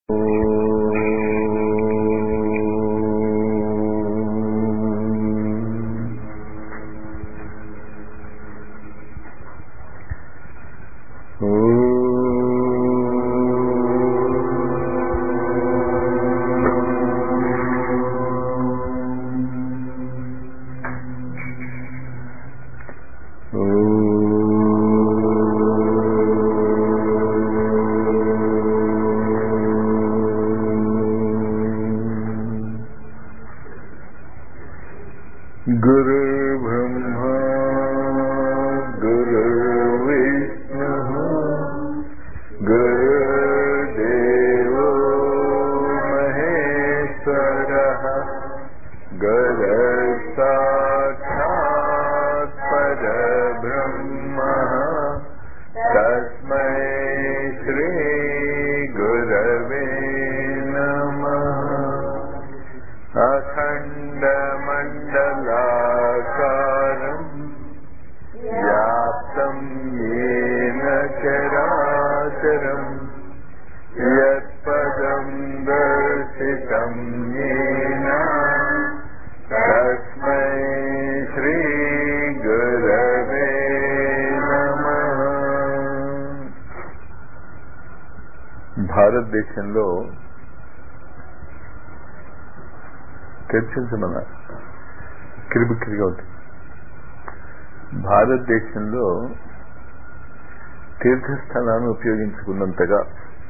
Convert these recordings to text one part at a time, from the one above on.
गुरुर्ब्रह्मा गुरुर्विष्णुः गुरुर्देवो महेश्वरः गुरुसाक्षात् परब्रह्मः तस्मै श्रीगुरवे नमः अखण्डमण्डलाकारम् व्याप्तम् येन चराचरम् यत्पदम् दर्शितम् येन तस्मै श्रीगुरवे नमः భారతదేశంలో చర్చించమన్న కిరిబిక్కిరిగా ఉంటుంది భారతదేశంలో తీర్థస్థలాన్ని ఉపయోగించుకున్నంతగా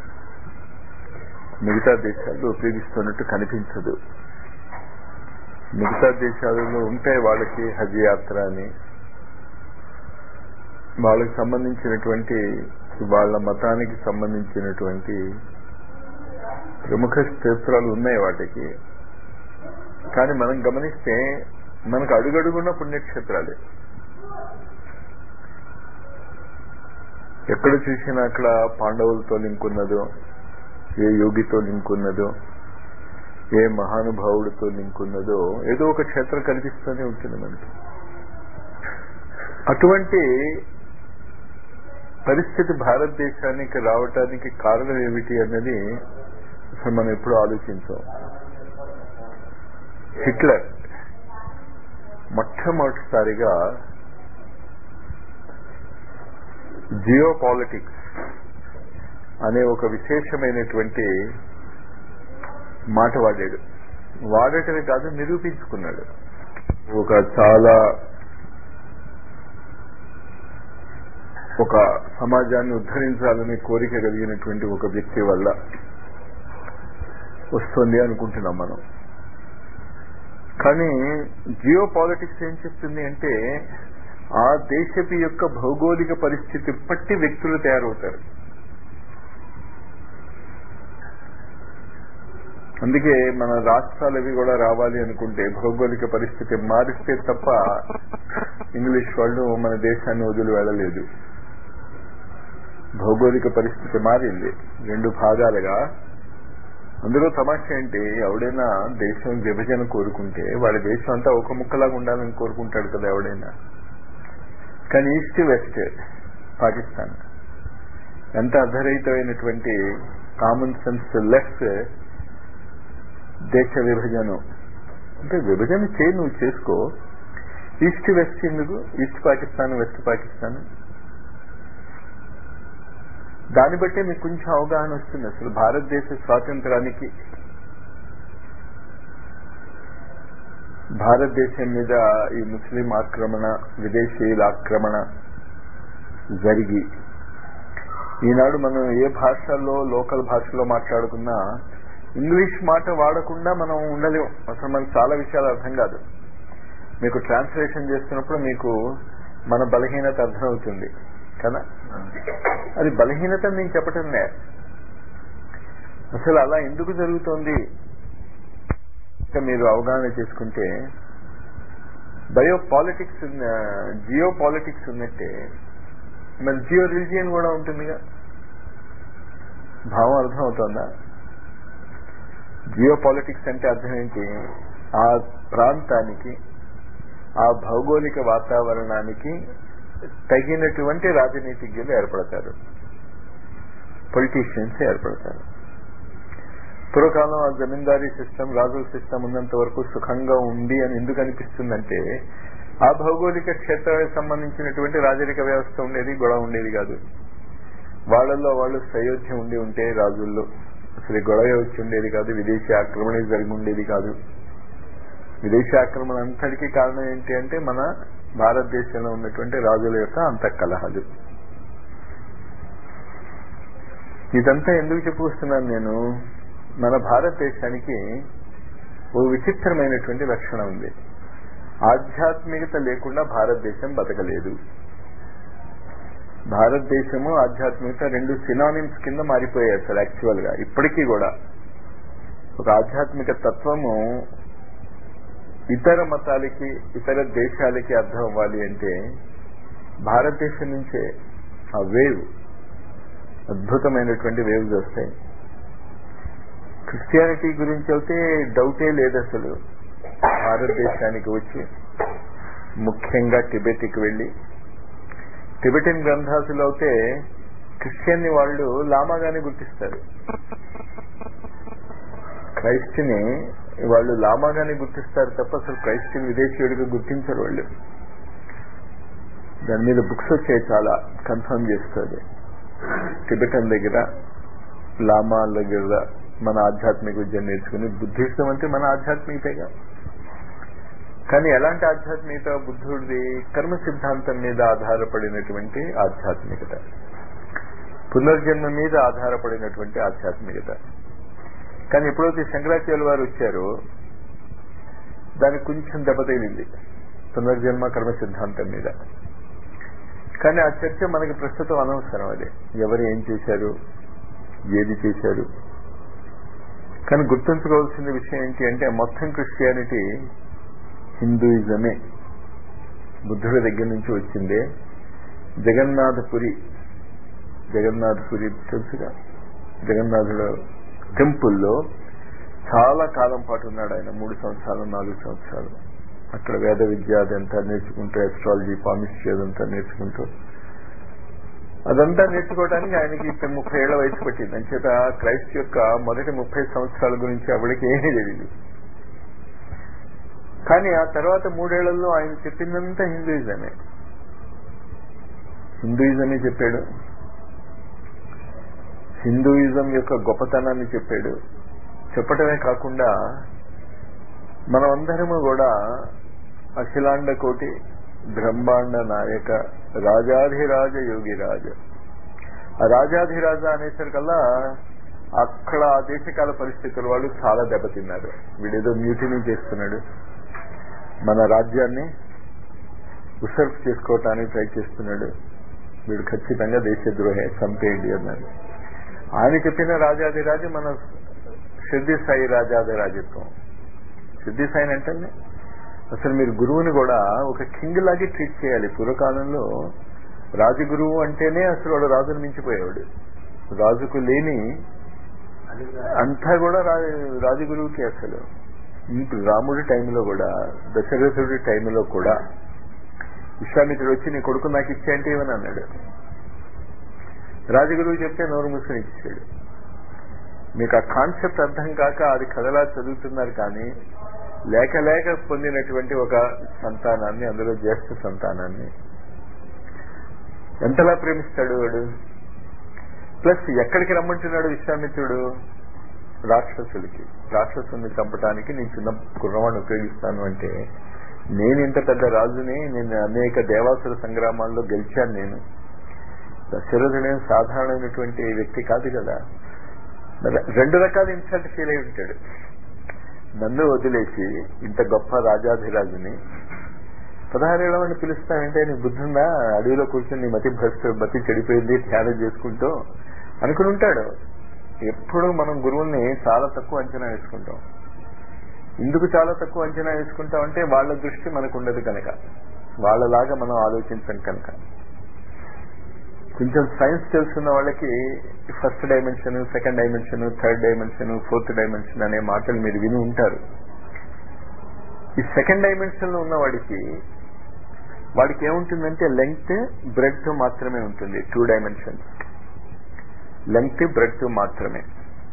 మిగతా దేశాల్లో ఉపయోగిస్తున్నట్టు కనిపించదు మిగతా దేశాలలో ఉంటాయి వాళ్ళకి హజ్ యాత్ర అని వాళ్ళకి సంబంధించినటువంటి వాళ్ళ మతానికి సంబంధించినటువంటి ప్రముఖ క్షేత్రాలు ఉన్నాయి వాటికి కానీ మనం గమనిస్తే మనకు అడుగడుగున్న పుణ్యక్షేత్రాలే ఎక్కడ చూసినా అక్కడ పాండవులతో లింక్ ఉన్నదో ఏ యోగితో లింక్ ఉన్నదో ఏ మహానుభావుడితో లింక్ ఉన్నదో ఏదో ఒక క్షేత్రం కనిపిస్తూనే ఉంటుంది మనకి అటువంటి పరిస్థితి భారతదేశానికి రావటానికి కారణం ఏమిటి అన్నది అసలు మనం ఎప్పుడు ఆలోచించాం హిట్లర్ మొట్టమొదటిసారిగా జియో పాలిటిక్స్ అనే ఒక విశేషమైనటువంటి మాట వాడాడు వాడటమే కాదు నిరూపించుకున్నాడు ఒక చాలా ఒక సమాజాన్ని ఉద్ధరించాలనే కోరిక కలిగినటువంటి ఒక వ్యక్తి వల్ల వస్తుంది అనుకుంటున్నాం మనం కానీ జియో పాలిటిక్స్ ఏం చెప్తుంది అంటే ఆ దేశపు యొక్క భౌగోళిక పరిస్థితి పట్టి వ్యక్తులు తయారవుతారు అందుకే మన రాష్ట్రాలు అవి కూడా రావాలి అనుకుంటే భౌగోళిక పరిస్థితి మారిస్తే తప్ప ఇంగ్లీష్ వాళ్ళు మన దేశాన్ని వదిలి వెళ్ళలేదు భౌగోళిక పరిస్థితి మారింది రెండు భాగాలుగా అందులో తమాషా ఏంటి ఎవడైనా దేశం విభజన కోరుకుంటే వాడి దేశం అంతా ఒక ముక్కలాగా ఉండాలని కోరుకుంటాడు కదా ఎవడైనా కానీ ఈస్ట్ వెస్ట్ పాకిస్తాన్ ఎంత అర్ధరహితమైనటువంటి కామన్ సెన్స్ లెఫ్ట్ దేశ విభజన అంటే విభజన చేయి నువ్వు చేసుకో ఈస్ట్ వెస్ట్ ఎందుకు ఈస్ట్ పాకిస్తాన్ వెస్ట్ పాకిస్తాన్ దాన్ని బట్టే మీకు కొంచెం అవగాహన వస్తుంది అసలు భారతదేశ స్వాతంత్రానికి భారతదేశం మీద ఈ ముస్లిం ఆక్రమణ విదేశీయుల ఆక్రమణ జరిగి ఈనాడు మనం ఏ భాషల్లో లోకల్ భాషలో మాట్లాడుకున్నా ఇంగ్లీష్ మాట వాడకుండా మనం ఉండలేం అసలు మనకు చాలా విషయాలు అర్థం కాదు మీకు ట్రాన్స్లేషన్ చేస్తున్నప్పుడు మీకు మన బలహీనత అర్థమవుతుంది కదా అది బలహీనత నేను చెప్పటం లే అసలు అలా ఎందుకు జరుగుతోంది ఇంకా మీరు అవగాహన చేసుకుంటే బయో పాలిటిక్స్ జియో పాలిటిక్స్ ఉన్నట్టే మరి జియో రిలిజియన్ కూడా ఉంటుందిగా భావం అర్థం అవుతుందా జియో పాలిటిక్స్ అంటే అర్థం ఏంటి ఆ ప్రాంతానికి ఆ భౌగోళిక వాతావరణానికి తగినటువంటి రాజనీతిజ్ఞులు ఏర్పడతారు పొలిటీషియన్స్ ఏర్పడతారు పూర్వకాలం ఆ జమీందారీ సిస్టమ్ రాజుల సిస్టమ్ ఉన్నంత వరకు సుఖంగా ఉంది అని ఎందుకు అనిపిస్తుందంటే ఆ భౌగోళిక క్షేత్రానికి సంబంధించినటువంటి రాజరిక వ్యవస్థ ఉండేది గొడవ ఉండేది కాదు వాళ్ళల్లో వాళ్ళు సయోధ్య ఉండి ఉంటే రాజుల్లో అసలు ఈ గొడవ వచ్చి ఉండేది కాదు విదేశీ ఆక్రమణ జరిగి ఉండేది కాదు విదేశీ ఆక్రమణ అంతటికీ కారణం ఏంటి అంటే మన భారతదేశంలో ఉన్నటువంటి రాజుల యొక్క అంతఃకలహాలు ఇదంతా ఎందుకు చెప్పుకొస్తున్నాను నేను మన భారతదేశానికి ఓ విచిత్రమైనటువంటి లక్షణం ఉంది ఆధ్యాత్మికత లేకుండా భారతదేశం బతకలేదు భారతదేశము ఆధ్యాత్మికత రెండు సినానిమ్స్ కింద మారిపోయాయి అసలు యాక్చువల్ గా ఇప్పటికీ కూడా ఒక ఆధ్యాత్మిక తత్వము ఇతర మతాలకి ఇతర దేశాలకి అర్థం అవ్వాలి అంటే భారతదేశం నుంచే ఆ వేవ్ అద్భుతమైనటువంటి వేవ్స్ వస్తాయి క్రిస్టియానిటీ గురించి అయితే డౌటే లేదు అసలు భారతదేశానికి వచ్చి ముఖ్యంగా టిబెట్కి వెళ్ళి టిబెటిన్ గ్రంథాసులు అయితే క్రిస్టియన్ ని వాళ్ళు లామాగానే గుర్తిస్తారు క్రైస్ట్ ని వాళ్ళు లామాగానే గుర్తిస్తారు తప్ప అసలు క్రైస్ట్ విదేశీయుడిగా గుర్తించరు వాళ్ళు దాని మీద బుక్స్ వచ్చాయి చాలా కన్ఫర్మ్ చేస్తుంది టిబెటన్ దగ్గర లామాల దగ్గర మన ఆధ్యాత్మిక విద్య నేర్చుకుని బుద్ధిజం అంటే మన ఆధ్యాత్మికతగా కానీ ఎలాంటి ఆధ్యాత్మికత బుద్ధుడిది కర్మ సిద్ధాంతం మీద ఆధారపడినటువంటి ఆధ్యాత్మికత పునర్జన్మ మీద ఆధారపడినటువంటి ఆధ్యాత్మికత కానీ ఎప్పుడైతే శంకరాచార్యుల వారు వచ్చారో దానికి కొంచెం దెబ్బతగిలింది పునర్జన్మ కర్మ సిద్ధాంతం మీద కానీ ఆ చర్చ మనకి ప్రస్తుతం అనవసరం అది ఎవరు ఏం చేశారు ఏది చేశారు కానీ గుర్తుంచుకోవాల్సిన విషయం ఏంటి అంటే మొత్తం క్రిస్టియానిటీ హిందూయిజమే బుద్ధుడి దగ్గర నుంచి వచ్చిందే జగన్నాథపురి జగన్నాథపురి తెలుసుగా జగన్నాథుడు టెంపుల్లో చాలా కాలం పాటు ఉన్నాడు ఆయన మూడు సంవత్సరాలు నాలుగు సంవత్సరాలు అక్కడ వేద విద్య అదంతా నేర్చుకుంటూ ఎస్ట్రాలజీ పామిస్ట్రీ అదంతా నేర్చుకుంటూ అదంతా నేర్చుకోవడానికి ఆయనకి ముప్పై ఏళ్ల వయసు పట్టింది అంచేత క్రైస్ట్ యొక్క మొదటి ముప్పై సంవత్సరాల గురించి ఆవిడకి ఏమీ తెలియదు కానీ ఆ తర్వాత మూడేళ్లలో ఆయన చెప్పిందంతా హిందూయిజమే హిందూయిజమే చెప్పాడు హిందూయిజం యొక్క గొప్పతనాన్ని చెప్పాడు చెప్పటమే కాకుండా మనమందరము కూడా అఖిలాండ కోటి బ్రహ్మాండ నాయక రాజాధిరాజ యోగిరాజ ఆ రాజాధిరాజ అనేసరికల్లా అక్కడ ఆ దేశకాల పరిస్థితుల వాళ్ళు చాలా దెబ్బతిన్నారు వీడేదో మ్యూటినీ చేస్తున్నాడు మన రాజ్యాన్ని ఉసర్ఫ్ చేసుకోవటానికి ట్రై చేస్తున్నాడు వీడు ఖచ్చితంగా దేశద్రోహే చంపేయండి అన్నాడు ఆయన చెప్పిన రాజాదిరాజు మన సిద్ధి సాయి రాజాదిరాజత్వం సిద్ధి సాయిని అంటే అసలు మీరు గురువుని కూడా ఒక కింగ్ లాగే ట్రీట్ చేయాలి పూర్వకాలంలో రాజగురువు అంటేనే అసలు వాడు రాజును మించిపోయేవాడు రాజుకు లేని అంతా కూడా రాజగురువుకి అసలు ఇప్పుడు రాముడి టైంలో కూడా దశరథుడి టైంలో కూడా విశ్వామిత్రుడు వచ్చి నీ కొడుకు నాకు ఇచ్చేయంటే ఏమని అన్నాడు రాజగురువు చెప్తే నోరు మూసుకొని ఇచ్చాడు మీకు ఆ కాన్సెప్ట్ అర్థం కాక అది కథలా చదువుతున్నారు కానీ లేక లేక పొందినటువంటి ఒక సంతానాన్ని అందులో జ్యేష్ఠ సంతానాన్ని ఎంతలా ప్రేమిస్తాడు వాడు ప్లస్ ఎక్కడికి రమ్మంటున్నాడు విశ్వామిత్రుడు రాక్షసులకి రాక్షసుల్ని చంపడానికి నేను చిన్న కుర్రవాడిని ఉపయోగిస్తాను అంటే నేను ఇంత పెద్ద రాజుని నేను అనేక దేవాసుల సంగ్రామాల్లో గెలిచాను నేను దశరథుడే సాధారణమైనటువంటి వ్యక్తి కాదు కదా రెండు రకాల ఇన్సల్ట్ ఫీల్ అయి ఉంటాడు నన్ను వదిలేసి ఇంత గొప్ప రాజాధిరాజుని పదహారేళ్ళని పిలుస్తానంటే నీ బుద్ధుందా అడవిలో కూర్చొని నీ మతి భ్రష్ట మతి చెడిపోయింది ధ్యానం చేసుకుంటూ అనుకుని ఉంటాడు ఎప్పుడు మనం గురువుల్ని చాలా తక్కువ అంచనా వేసుకుంటాం ఎందుకు చాలా తక్కువ అంచనా వేసుకుంటాం అంటే వాళ్ళ దృష్టి మనకు ఉండదు కనుక వాళ్ళలాగా మనం ఆలోచించం కనుక కొంచెం సైన్స్ తెలుసున్న వాళ్ళకి first dimension second dimension third dimension fourth dimension అనే మాటలు మీరు విని ఉంటారు ఈ సెకండ్ డైమెన్షన్ లో ఉన్న వాడికి వాడికి ఏముంటుందంటే లెంగ్త్ బ్రెడ్ మాత్రమే ఉంటుంది టూ డైమెన్షన్స్ లెంగ్త్ బ్రెడ్ మాత్రమే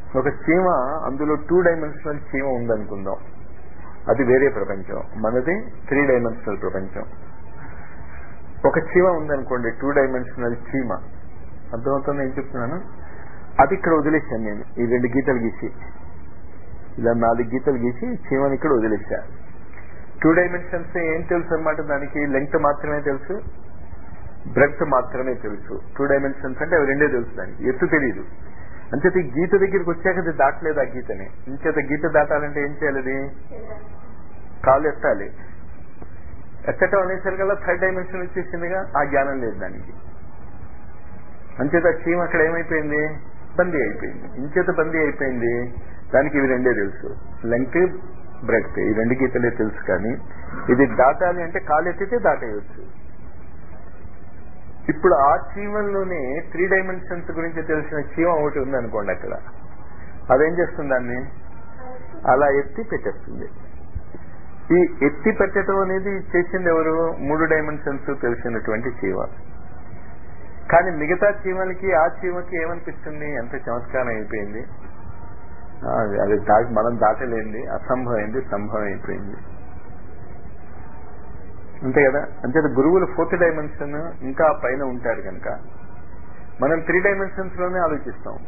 ఒక చీమ అందులో టూ డైమెన్షనల్ చీమ ఉందనుకుందాం అది వేరే ప్రపంచం మనది త్రీ డైమెన్షనల్ ప్రపంచం ఒక చీమ ఉందనుకోండి టూ డైమెన్షనల్ చీమ అర్థమవుతుంది ఏం చెప్తున్నాను అది ఇక్కడ వదిలేశాను నేను ఈ రెండు గీతలు గీసి ఇలా నాలుగు గీతలు గీసి చీమని ఇక్కడ వదిలేశా టూ డైమెన్షన్స్ ఏం తెలుసు అనమాట దానికి లెంగ్త్ మాత్రమే తెలుసు బ్రెడ్త్ మాత్రమే తెలుసు టూ డైమెన్షన్స్ అంటే అవి రెండే తెలుసు దానికి ఎత్తు తెలియదు అంచేత ఈ గీత దగ్గరికి వచ్చాక అది దాటలేదు ఆ గీతని ఇంచేత గీత దాటాలంటే ఏం చేయాలి అది కాలు ఎత్తాలి ఎత్తటం అనేసరికల్లా థర్డ్ డైమెన్షన్ వచ్చేసిందిగా ఆ జ్ఞానం లేదు దానికి అంచేత చీమ అక్కడ ఏమైపోయింది బందీ అయిపోయింది ఇంచేత బందీ అయిపోయింది దానికి ఇవి రెండే తెలుసు లెంగ్త్ బ్రెడ్త్ ఈ రెండు గీతలే తెలుసు కానీ ఇది దాటాలి అంటే కాలు ఎత్తితే దాటేయచ్చు ఇప్పుడు ఆ చీమల్లోనే త్రీ డైమెన్షన్స్ గురించి తెలిసిన చీమ ఒకటి ఉంది అనుకోండి అక్కడ అదేం చేస్తుంది దాన్ని అలా ఎత్తి పెట్టేస్తుంది ఈ ఎత్తి పెట్టడం అనేది చేసింది ఎవరు మూడు డైమెన్షన్స్ తెలిసినటువంటి చీమ కానీ మిగతా చీమలకి ఆ చీమకి ఏమనిపిస్తుంది ఎంత చమత్కారం అయిపోయింది ఆ, అది- అది దా- మనం దాటలేంది అసంభవమైంది సంభవం అయిపోయింది అంతే కదా అంతే గురువులు ఫోర్త్ డైమెన్షన్ ఇంకా పైన ఉంటారు కనుక మనం త్రీ డైమెన్షన్స్ లోనే ఆలోచిస్తాం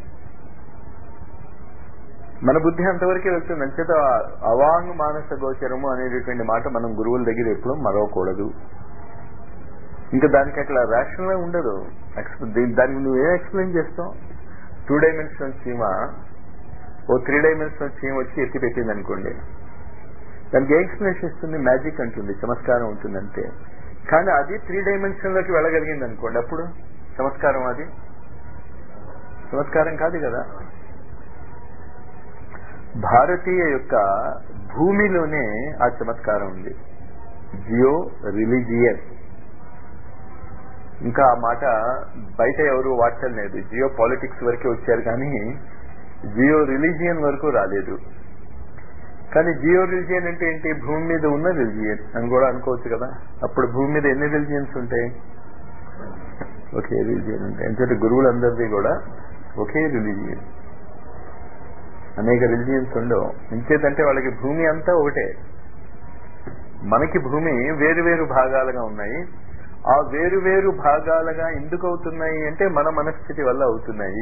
మన బుద్ధి అంతవరకే వెళ్తుంది అంచేత అవాంగ్ మానస గోచరము అనేటటువంటి మాట మనం గురువుల దగ్గర ఎప్పుడూ మరవకూడదు ఇంకా దానికి అట్లా రేషనల్ ఉండదు ఎక్స్ప్ల- దీ- దానికి నువ్వు ఏం ఎక్స్ప్లెయిన్ చేస్తావు టూ డైమెన్షనల్ చీమ ఓ త్రీ డైమెన్షనల్ చీమ వచ్చి ఎత్తి పెట్టింది అనుకోండి దానికి ఏ ఎక్స్ప్లెనేషన్ ఇస్తుంది మ్యాజిక్ అంటుంది చమత్కారం ఉంటుంది అంతే కానీ అది త్రీ డైమెన్షన్ లోకి వెళ్ళగలిగింది అనుకోండి అప్పుడు చమత్కారం అది చమత్కారం కాదు కదా భారతీయ యొక్క భూమిలోనే ఆ చమత్కారం ఉంది జియో రిలీజియస్ ఇంకా ఆ మాట బయట ఎవరు వాడలేదు జియో పాలిటిక్స్ వరకే వచ్చారు కానీ జియో రిలీజియన్ వరకు రాలేదు కానీ జియో రిలీజియన్ అంటే ఏంటి భూమి మీద ఉన్న రిలీజియన్ అని కూడా అనుకోవచ్చు కదా అప్పుడు భూమి మీద ఎన్ని రిలీజియన్స్ ఉంటాయి ఒకే రిలీజియన్ ఉంటాయి ఎందుకంటే గురువులందరిది కూడా ఒకే రిలీజియన్ అనేక రిలీజియన్స్ ఉండవు ఇంకేదంటే వాళ్ళకి భూమి అంతా ఒకటే మనకి భూమి వేరు వేరు భాగాలుగా ఉన్నాయి ఆ వేరు వేరు భాగాలుగా ఎందుకు అవుతున్నాయి అంటే మన మనస్థితి వల్ల అవుతున్నాయి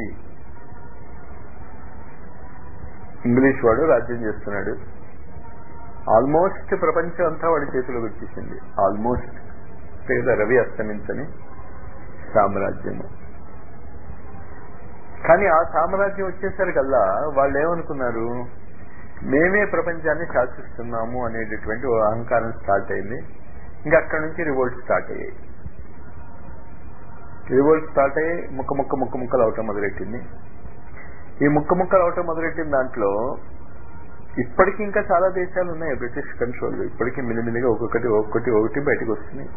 ఇంగ్లీష్ వాడు రాజ్యం చేస్తున్నాడు ఆల్మోస్ట్ ప్రపంచం అంతా వాడి చేతిలోకి వచ్చేసింది ఆల్మోస్ట్ పేద రవి అస్తమించని సామ్రాజ్యము కానీ ఆ సామ్రాజ్యం వచ్చేసరికల్లా వాళ్ళు ఏమనుకున్నారు మేమే ప్రపంచాన్ని శాసిస్తున్నాము అనేటటువంటి ఓ అహంకారం స్టార్ట్ అయింది ఇంకా అక్కడి నుంచి రివోల్ట్ స్టార్ట్ అయ్యాయి రివోల్ట్ స్టార్ట్ అయ్యి ముక్క ముక్క ముక్క ముక్కలు అవటం మొదలెట్టింది ఈ ముక్క ముక్కలు అవటం మొదలెట్టిన దాంట్లో ఇప్పటికి ఇంకా చాలా దేశాలు ఉన్నాయి బ్రిటిష్ కంట్రోల్ ఇప్పటికీ మిలిమిలిగా ఒక్కొక్కటి ఒక్కొక్కటి ఒకటి బయటకు వస్తున్నాయి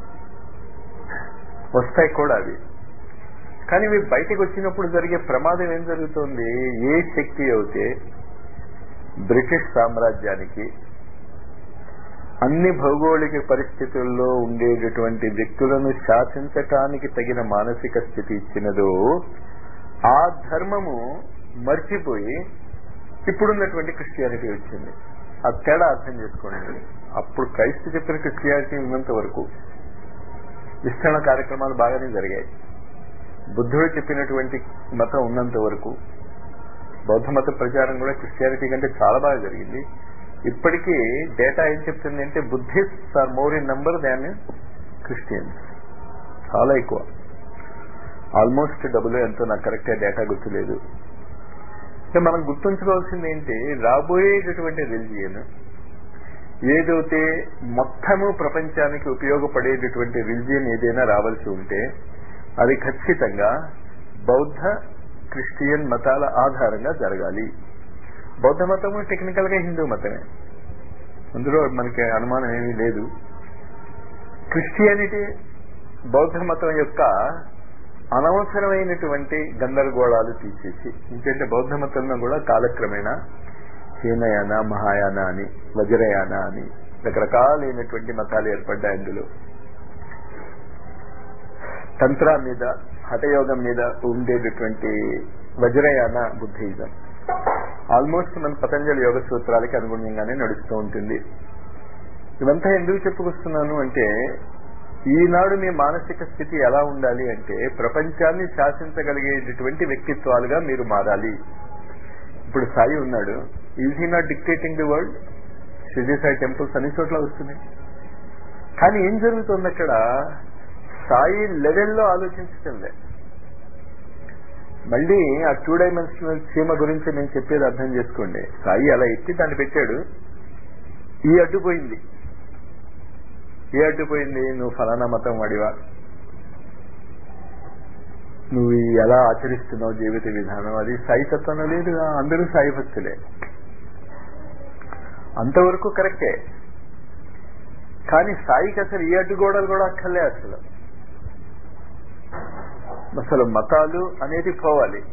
వస్తాయి కూడా అవి కానీ ఇవి బయటకు వచ్చినప్పుడు జరిగే ప్రమాదం ఏం జరుగుతుంది ఏ శక్తి అయితే బ్రిటిష్ సామ్రాజ్యానికి అన్ని భౌగోళిక పరిస్థితుల్లో ఉండేటటువంటి వ్యక్తులను శాసించటానికి తగిన మానసిక స్థితి ఇచ్చినదో ఆ ధర్మము మర్చిపోయి ఇప్పుడున్నటువంటి క్రిస్టియానిటీ వచ్చింది ఆ తేడా అర్థం చేసుకోండి అప్పుడు క్రైస్తు చెప్పిన క్రిస్టియానిటీ ఉన్నంత వరకు విస్తరణ కార్యక్రమాలు బాగానే జరిగాయి బుద్ధుడు చెప్పినటువంటి మతం ఉన్నంత వరకు బౌద్ధ మత ప్రచారం కూడా క్రిస్టియానిటీ కంటే చాలా బాగా జరిగింది ఇప్పటికీ డేటా ఏం చెప్తుంది అంటే Buddhist are more in number than Christians చాలా ఎక్కువ ఆల్మోస్ట్ డబుల్ ఎంతో నాకు కరెక్ట్ డేటా గుర్తులేదు అంటే మనం గుర్తుంచుకోవాల్సింది ఏంటి రాబోయేటటువంటి రిలిజియన్ ఏదైతే మొత్తము ప్రపంచానికి ఉపయోగపడేటటువంటి రిలిజియన్ ఏదైనా రావాల్సి ఉంటే అది ఖచ్చితంగా బౌద్ధ క్రిస్టియన్ మతాల ఆధారంగా జరగాలి బౌద్ధ మతము టెక్నికల్ గా హిందూ మతమే అందులో మనకి అనుమానం ఏమీ లేదు క్రిస్టియానిటీ బౌద్ధ మతం యొక్క అనవసరమైనటువంటి గందరగోళాలు తీసేసి ఎందుకంటే బౌద్ధ మతంలో కూడా కాలక్రమేణా హీనయాన మహాయాన అని వజ్రయాన అని రకరకాలైనటువంటి మతాలు ఏర్పడ్డాయి అందులో తంత్ర మీద హఠయోగం మీద ఉండేటటువంటి వజ్రయాన బుద్ధిజం ఆల్మోస్ట్ మన పతంజలి యోగ సూత్రాలకి అనుగుణంగానే నడుస్తూ ఉంటుంది ఇవంతా ఎందుకు చెప్పుకొస్తున్నాను అంటే ఈనాడు మీ మానసిక స్థితి ఎలా ఉండాలి అంటే ప్రపంచాన్ని శాసించగలిగేటటువంటి వ్యక్తిత్వాలుగా మీరు మారాలి ఇప్పుడు సాయి ఉన్నాడు is he not dictating the world షిజీ సాయి టెంపుల్స్ అన్ని చోట్ల వస్తున్నాయి కానీ ఏం జరుగుతుంది అక్కడ సాయి లెవెల్లో ఆలోచించటం లే మళ్ళీ ఆ టూ డైమెన్షనల్ చీమ గురించి నేను చెప్పేది అర్థం చేసుకోండి సాయి అలా ఎత్తి దాన్ని పెట్టాడు ఈ అడ్డుపోయింది ఏ అడ్డుపోయింది నువ్వు ఫలానా మతం వాడివా నువ్వు ఎలా ఆచరిస్తున్నావు జీవిత విధానం అది సాయి తత్వంలో లేదు అందరూ సాయి భక్తులే అంతవరకు కరెక్టే కానీ సాయికి అసలు ఈ అడ్డుగోడలు కూడా అక్కర్లే అసలు అసలు మతాలు అనేది పోవాలి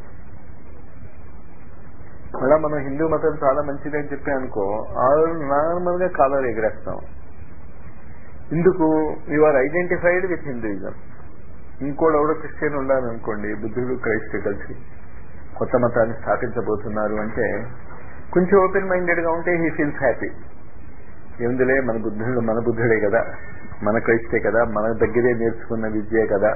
మళ్ళా మనం హిందూ మతం చాలా మంచిది అని చెప్పి అనుకో నార్మల్ గా కాలర్ ఎగరేస్తాం ఇందుకు you are identified with Hinduism ఇంకోటి ఎవడో క్రిస్టియన్ ఉండాలనుకోండి బుద్ధుడు క్రైస్ట్ కలిసి కొత్త మతాన్ని స్థాపించబోతున్నారు అంటే కొంచెం ఓపెన్ మైండెడ్ గా ఉంటే హీ ఫీల్స్ హ్యాపీ ఏముందిలే మన బుద్ధుడు మన బుద్ధుడే కదా మన క్రైస్టే కదా మన దగ్గరే నేర్చుకున్న విద్యే కదా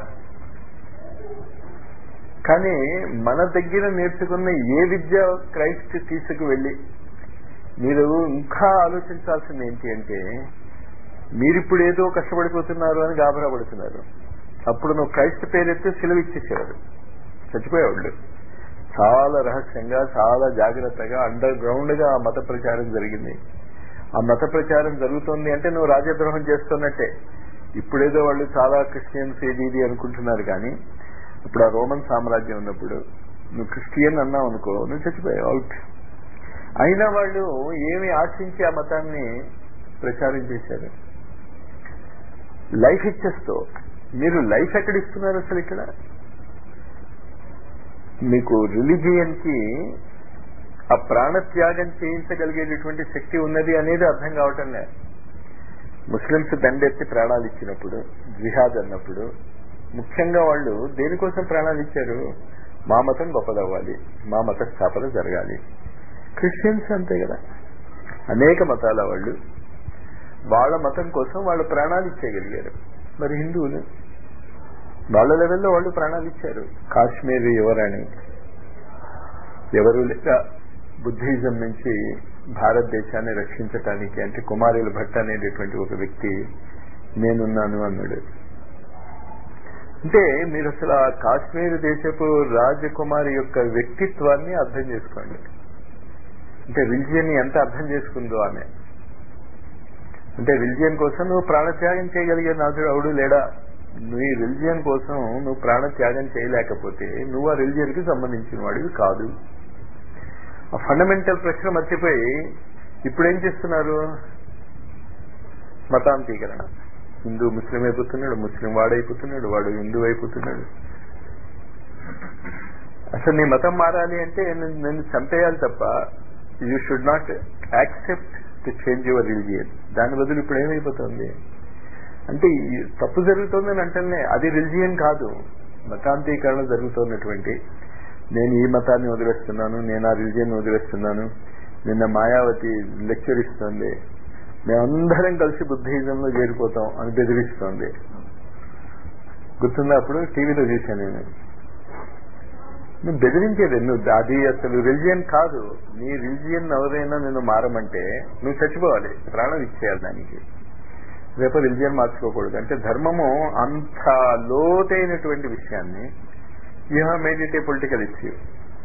కానీ మన దగ్గర నేర్చుకున్న ఏ విద్య క్రైస్ట్ తీసుకు వెళ్ళి మీరు ఇంకా ఆలోచించాల్సింది ఏంటి అంటే మీరిప్పుడు ఏదో కష్టపడిపోతున్నారు అని గాబరా పడుతున్నారు అప్పుడు నువ్వు క్రైస్త పేరెత్తే సెలవు ఇచ్చేసేవాడు చచ్చిపోయేవాళ్ళు చాలా రహస్యంగా చాలా జాగ్రత్తగా అండర్ గ్రౌండ్ గా ఆ మత ప్రచారం జరిగింది ఆ మత ప్రచారం జరుగుతోంది అంటే నువ్వు రాజద్రోహం చేస్తున్నట్టే ఇప్పుడేదో వాళ్ళు చాలా క్రిస్టియన్స్ ఏది ఇది అనుకుంటున్నారు కానీ ఇప్పుడు ఆ రోమన్ సామ్రాజ్యం ఉన్నప్పుడు నువ్వు క్రిస్టియన్ అన్నావు అనుకో నువ్వు చచ్చిపోయావు అవుట్ అయినా వాళ్ళు ఏమి ఆశించి ఆ మతాన్ని ప్రచారం చేశారు లైఫ్ ఇచ్చేస్తూ మీరు లైఫ్ ఎక్కడ ఇస్తున్నారు అసలు ఇక్కడ మీకు రిలీజియన్ కి ఆ ప్రాణత్యాగం చేయించగలిగేటటువంటి శక్తి ఉన్నది అనేది అర్థం కావటం లే ముస్లింస్ దండెత్తి ప్రాణాలు ఇచ్చినప్పుడు జిహాద్ అన్నప్పుడు ముఖ్యంగా వాళ్ళు దేనికోసం ప్రాణాలు ఇచ్చారు మా మతం గొప్పదవ్వాలి మా మత స్థాపన జరగాలి క్రిస్టియన్స్ అంతే కదా అనేక మతాల వాళ్ళు వాళ్ళ మతం కోసం వాళ్ళు ప్రాణాలు ఇచ్చేయగలిగారు మరి హిందువులు వాళ్ళ లెవెల్లో వాళ్ళు ప్రాణాలు ఇచ్చారు కాశ్మీర్ ఎవరని ఎవరు లేక బుద్ధిజం నుంచి భారతదేశాన్ని రక్షించటానికి అంటే కుమారుల భట్ అనేటటువంటి ఒక వ్యక్తి నేనున్నాను అన్నాడు అంటే మీరు అసలు ఆ కాశ్మీర్ దేశపు రాజకుమారి యొక్క వ్యక్తిత్వాన్ని అర్థం చేసుకోండి అంటే రిలిజియన్ ఎంత అర్థం చేసుకుందో ఆమె అంటే రిలిజియన్ కోసం నువ్వు ప్రాణత్యాగం చేయగలిగే నాథుడు అవుడు లేడా నీ రిలిజియన్ కోసం నువ్వు ప్రాణత్యాగం చేయలేకపోతే నువ్వు ఆ రిలిజియన్ కి సంబంధించిన వాడివి కాదు ఆ ఫండమెంటల్ ప్రశ్న మర్చిపోయి ఇప్పుడేం చేస్తున్నారు మతాంతీకరణ హిందూ ముస్లిం అయిపోతున్నాడు ముస్లిం వాడైపోతున్నాడు వాడు హిందూ అయిపోతున్నాడు అసలు నీ మతం మారాలి అంటే నేను చంపేయాలి తప్ప you should not accept to change your religion దాని బదులు ఇప్పుడు ఏమైపోతుంది అంటే తప్పు జరుగుతుందని అంటేనే అది రిలిజియన్ కాదు మతాంతీకరణ జరుగుతున్నటువంటి నేను ఈ మతాన్ని వదిలేస్తున్నాను నేను ఆ రిలిజియన్ వదిలేస్తున్నాను నిన్న మాయావతి లెక్చర్ ఇస్తుంది మేమందరం కలిసి బుద్ధిజంలో చేరిపోతాం అని బెదిరిస్తోంది గుర్తుందా అప్పుడు టీవీలో చూశాను నేను నువ్వు బెదిరించేది నువ్వు అది అసలు రిలిజియన్ కాదు నీ రిలిజియన్ ఎవరైనా నిన్ను మారమంటే నువ్వు చచ్చిపోవాలి ప్రాణం ఇచ్చేయాలి దానికి రేపు రిలిజియన్ మార్చుకోకూడదు అంటే ధర్మము అంత లోతైనటువంటి విషయాన్ని you have made it a political issue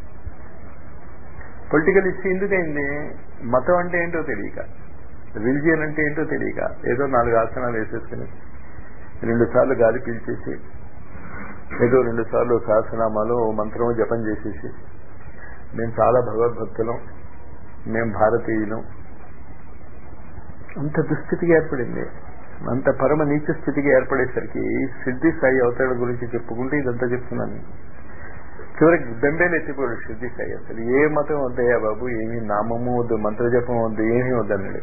political issue ఎందుకైంది మతం అంటే ఏంటో తెలియక రిలిజియన్ అంటే ఏంటో తెలియక ఏదో నాలుగు ఆసనాలు వేసేసుకుని రెండు సార్లు గాలి పీల్చేసి ఏదో రెండు సార్లు సహస్రనామాలు మంత్రము జపం చేసేసి మేము చాలా భగవద్భక్తులం మేము భారతీయులం అంత దుస్థితికి ఏర్పడింది అంత పరమ నీచ స్థితికి ఏర్పడేసరికి సిద్ధి సాయి అవతరణ గురించి చెప్పుకుంటే ఇదంతా చెప్తున్నాను చివరికి బెంబేలు ఎత్తిపోయాడు సిద్ధి సాయి అసలు ఏ మతం వద్దయ్యా బాబు ఏమీ నామము వద్దు మంత్రజపం వద్దు ఏమీ వద్దన్నాడు